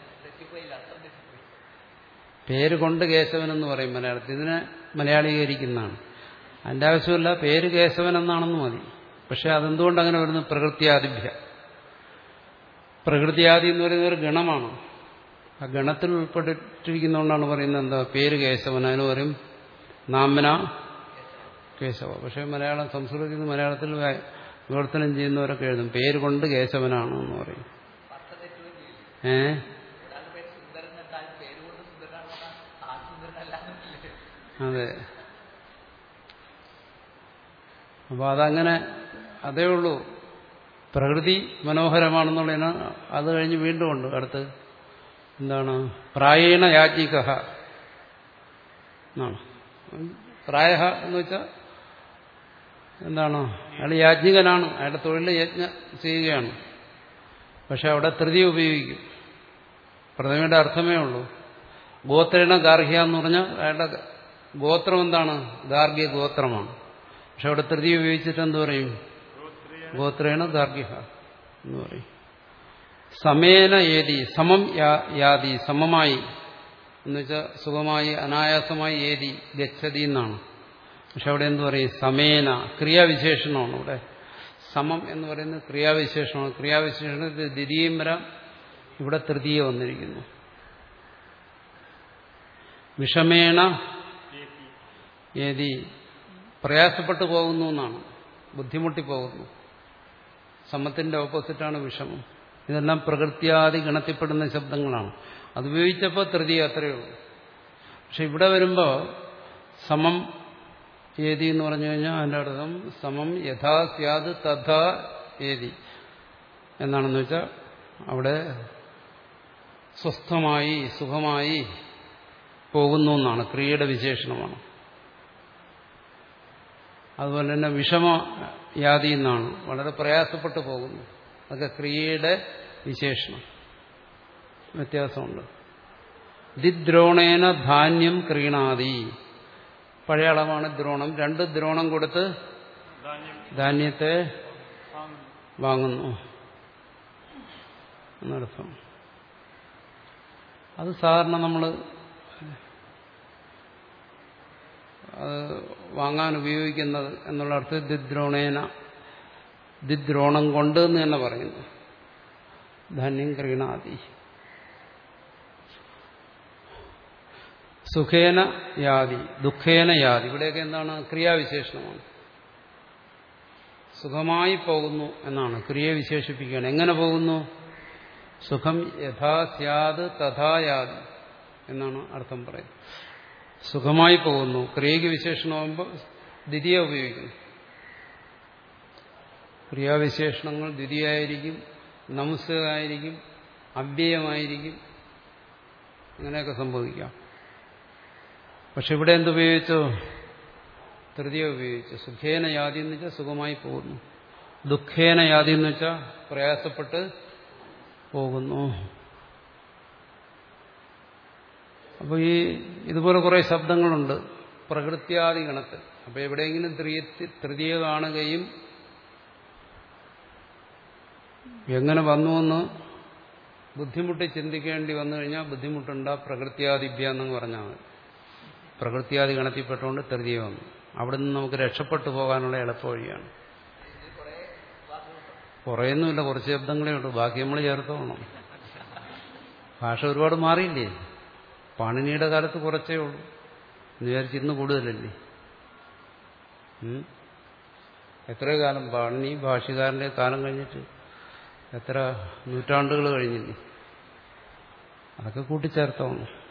[SPEAKER 1] പേര് കൊണ്ട് കേശവൻ എന്ന് പറയും മലയാളത്തിൽ ഇതിനെ മലയാളീകരിക്കുന്നതാണ് അതിന്റെ ആവശ്യമില്ല പേര് കേശവൻ എന്നാണെന്ന് മതി പക്ഷെ അതെന്തുകൊണ്ട് അങ്ങനെ വരുന്നു പ്രകൃത്യാദിഭ്യ പ്രകൃതിയാദി എന്ന് പറയുന്ന ഒരു ഗണമാണ് ആ ഗണത്തിൽ ഉൾപ്പെട്ടിരിക്കുന്നതുകൊണ്ടാണ് പറയുന്നത് എന്താ പേര് കേശവൻ അതിന് പറയും നാമന കേശവ പക്ഷെ മലയാളം സംസ്കൃതത്തിൽ നിന്ന് മലയാളത്തിൽ വ്യ- വിവർത്തനം ചെയ്യുന്നവരൊക്കെ എഴുതും പേര് കൊണ്ട് കേശവനാണ് എന്ന് പറയും
[SPEAKER 3] അർത്ഥം തെറ്റുകയും ചെയ്യും
[SPEAKER 1] ഏ
[SPEAKER 3] ഒരാളുടെ പേര് സുന്ദരൻ എന്നിട്ടാൽ പേര് കൊണ്ട് സുന്ദരനാണെന്ന് പറഞ്ഞാൽ ആ സുന്ദരനല്ല എന്നില്ലേ
[SPEAKER 1] അതെ അപ്പൊ അതങ്ങനെ അതേ ഉള്ളൂ പ്രകൃതി മനോഹരമാണെന്നുള്ളതിന് അത് കഴിഞ്ഞ് വീണ്ടും ഉണ്ട് അടുത്ത് എന്താണ് പ്രായേണ യാജ്ഞിക എന്നാണ് പ്രായ എന്ന് വെച്ചാൽ എന്താണ് അയാൾ യാജ്ഞികനാണ് അയാളുടെ തൊഴിൽ യജ്ഞ ചെയ്യുകയാണ് പക്ഷെ അവിടെ തൃതി ഉപയോഗിക്കും പ്രഥമയുടെ അർത്ഥമേ ഉള്ളൂ ഗോത്രേണ ഗാർഹ്യ എന്ന് പറഞ്ഞാൽ അയാളുടെ ഗോത്രം എന്താണ് ഗാർഗ്യ ഗോത്രമാണ് പക്ഷെ അവിടെ തൃതി ഉപയോഗിച്ചിട്ട് എന്ത് പറയും ഗോത്രേണ ഗാർഗ്യ എന്ന് പറയും സമേന ഏതി സമം യാ- യാതി സമമായി എന്ന് വെച്ചാൽ സുഖമായി അനായാസമായി ഏതി ഗച്ഛതി എന്നാണ് പക്ഷെ അവിടെ എന്ത് പറയും സമേന ക്രിയാവിശേഷണമാണ് ഇവിടെ സമം എന്ന് പറയുന്നത് ക്രിയാവിശേഷണമാണ് ക്രിയാവിശേഷണത്തിൽ ദ്വിതീയം വരാം ഇവിടെ തൃതീയ വന്നിരിക്കുന്നു വിഷമേണ ഏതി പ്രയാസപ്പെട്ടു പോകുന്നു എന്നാണ് ബുദ്ധിമുട്ടി പോകുന്നു സമത്തിന്റെ ഓപ്പോസിറ്റാണ് വിഷമം ഇതെല്ലാം പ്രകൃത്യാദി ഗണത്തിൽപ്പെടുന്ന ശബ്ദങ്ങളാണ് അത് ഉപയോഗിച്ചപ്പോൾ തൃതീയ അത്രയേ ഉള്ളൂ പക്ഷെ ഇവിടെ വരുമ്പോൾ സമം ഏതി എന്ന് പറഞ്ഞു കഴിഞ്ഞാൽ അതിൻ്റെ അർത്ഥം സമം യഥാ സ്യാത് തഥാ ഏതി എന്നാണെന്ന് വെച്ചാൽ അവിടെ സ്വസ്ഥമായി സുഖമായി പോകുന്നു എന്നാണ് ക്രിയയുടെ വിശേഷണമാണ് അതുപോലെ തന്നെ വിഷമയാതി എന്നാണ് വളരെ പ്രയാസപ്പെട്ടു പോകുന്നു അതൊക്കെ ക്രിയയുടെ വിശേഷണം വ്യത്യാസമുണ്ട് ദിദ്രോണേന ധാന്യം ക്രീണാതി പഴയ അളവാണ് ദ്രോണം രണ്ട് ദ്രോണം കൊടുത്ത്
[SPEAKER 4] ധാന്യം
[SPEAKER 1] ധാന്യത്തെ
[SPEAKER 4] വാങ്ങുന്നു
[SPEAKER 1] വാങ്ങുന്നു എന്നർത്ഥം അത് സാധാരണ നമ്മൾ അത് വാങ്ങാൻ ഉപയോഗിക്കുന്നത് എന്നുള്ള അർത്ഥത്തിൽ ദിദ്രോണേന ദിദ്രോണം കൊണ്ട് എന്ന് തന്നെ പറയുന്നു ധാന്യം ക്രീണാതി സുഖേന യാതി ദുഃഖേന യാതി ഇവിടെയൊക്കെ എന്താണ് ക്രിയാവിശേഷണമാണ് സുഖമായി പോകുന്നു എന്നാണ് ക്രിയ വിശേഷിപ്പിക്കുകയാണ് എങ്ങനെ പോകുന്നു സുഖം യഥാ സ്യാത് തഥാ യാതി എന്നാണ് അർത്ഥം പറയുന്നത് സുഖമായി പോകുന്നു ക്രിയയ്ക്ക് വിശേഷണമാകുമ്പോൾ ദ്വിതീയ ഉപയോഗിക്കുന്നു ക്രിയാവിശേഷണങ്ങൾ ദ്വിതീയായിരിക്കും നമസ്കാരായിരിക്കും അവ്യയമായിരിക്കും അങ്ങനെയൊക്കെ സംഭവിക്കാം പക്ഷെ ഇവിടെ എന്തുപയോഗിച്ചു തൃതീയ ഉപയോഗിച്ചു സുഖേന യാതി എന്ന് വെച്ചാൽ സുഖമായി പോകുന്നു ദുഃഖേന യാതി എന്ന് വെച്ചാൽ പ്രയാസപ്പെട്ട് പോകുന്നു അപ്പോൾ ഈ ഇതുപോലെ കുറേ ശബ്ദങ്ങളുണ്ട് പ്രകൃത്യാദി ഗണത്തിൽ അപ്പോൾ എവിടെയെങ്കിലും തൃയ തൃതീയ കാണുകയും എങ്ങനെ വന്നുവെന്ന് ബുദ്ധിമുട്ടി ചിന്തിക്കേണ്ടി വന്നു കഴിഞ്ഞാൽ ബുദ്ധിമുട്ടുണ്ട പ്രകൃത്യാദിഭ്യ എന്ന് പറഞ്ഞാൽ മതി പ്രകൃത്യാദി ഗണത്തിൽപ്പെട്ടുകൊണ്ട് തൃതീയ വന്നു അവിടെ നിന്ന് നമുക്ക് രക്ഷപ്പെട്ടു പോകാനുള്ള എളുപ്പ വഴിയാണ് കുറേയൊന്നുമില്ല കുറച്ച് ശബ്ദങ്ങളേ ഉള്ളൂ ബാക്കി നമ്മൾ ചേർത്തോണം ഭാഷ ഒരുപാട് മാറിയില്ലേ പാണിനിയുടെ കാലത്ത് കുറച്ചേ ഉള്ളൂ എന്ന് വിചാരിച്ച് ഇന്ന് കൂടുതലല്ലേ ഉം? എത്രയോ കാലം പാണിനി ഭാഷ്യകാരന്റെ കാലം കഴിഞ്ഞിട്ട് എത്ര നൂറ്റാണ്ടുകൾ കഴിഞ്ഞില്ലേ അതൊക്കെ കൂട്ടിച്ചേർത്തോണം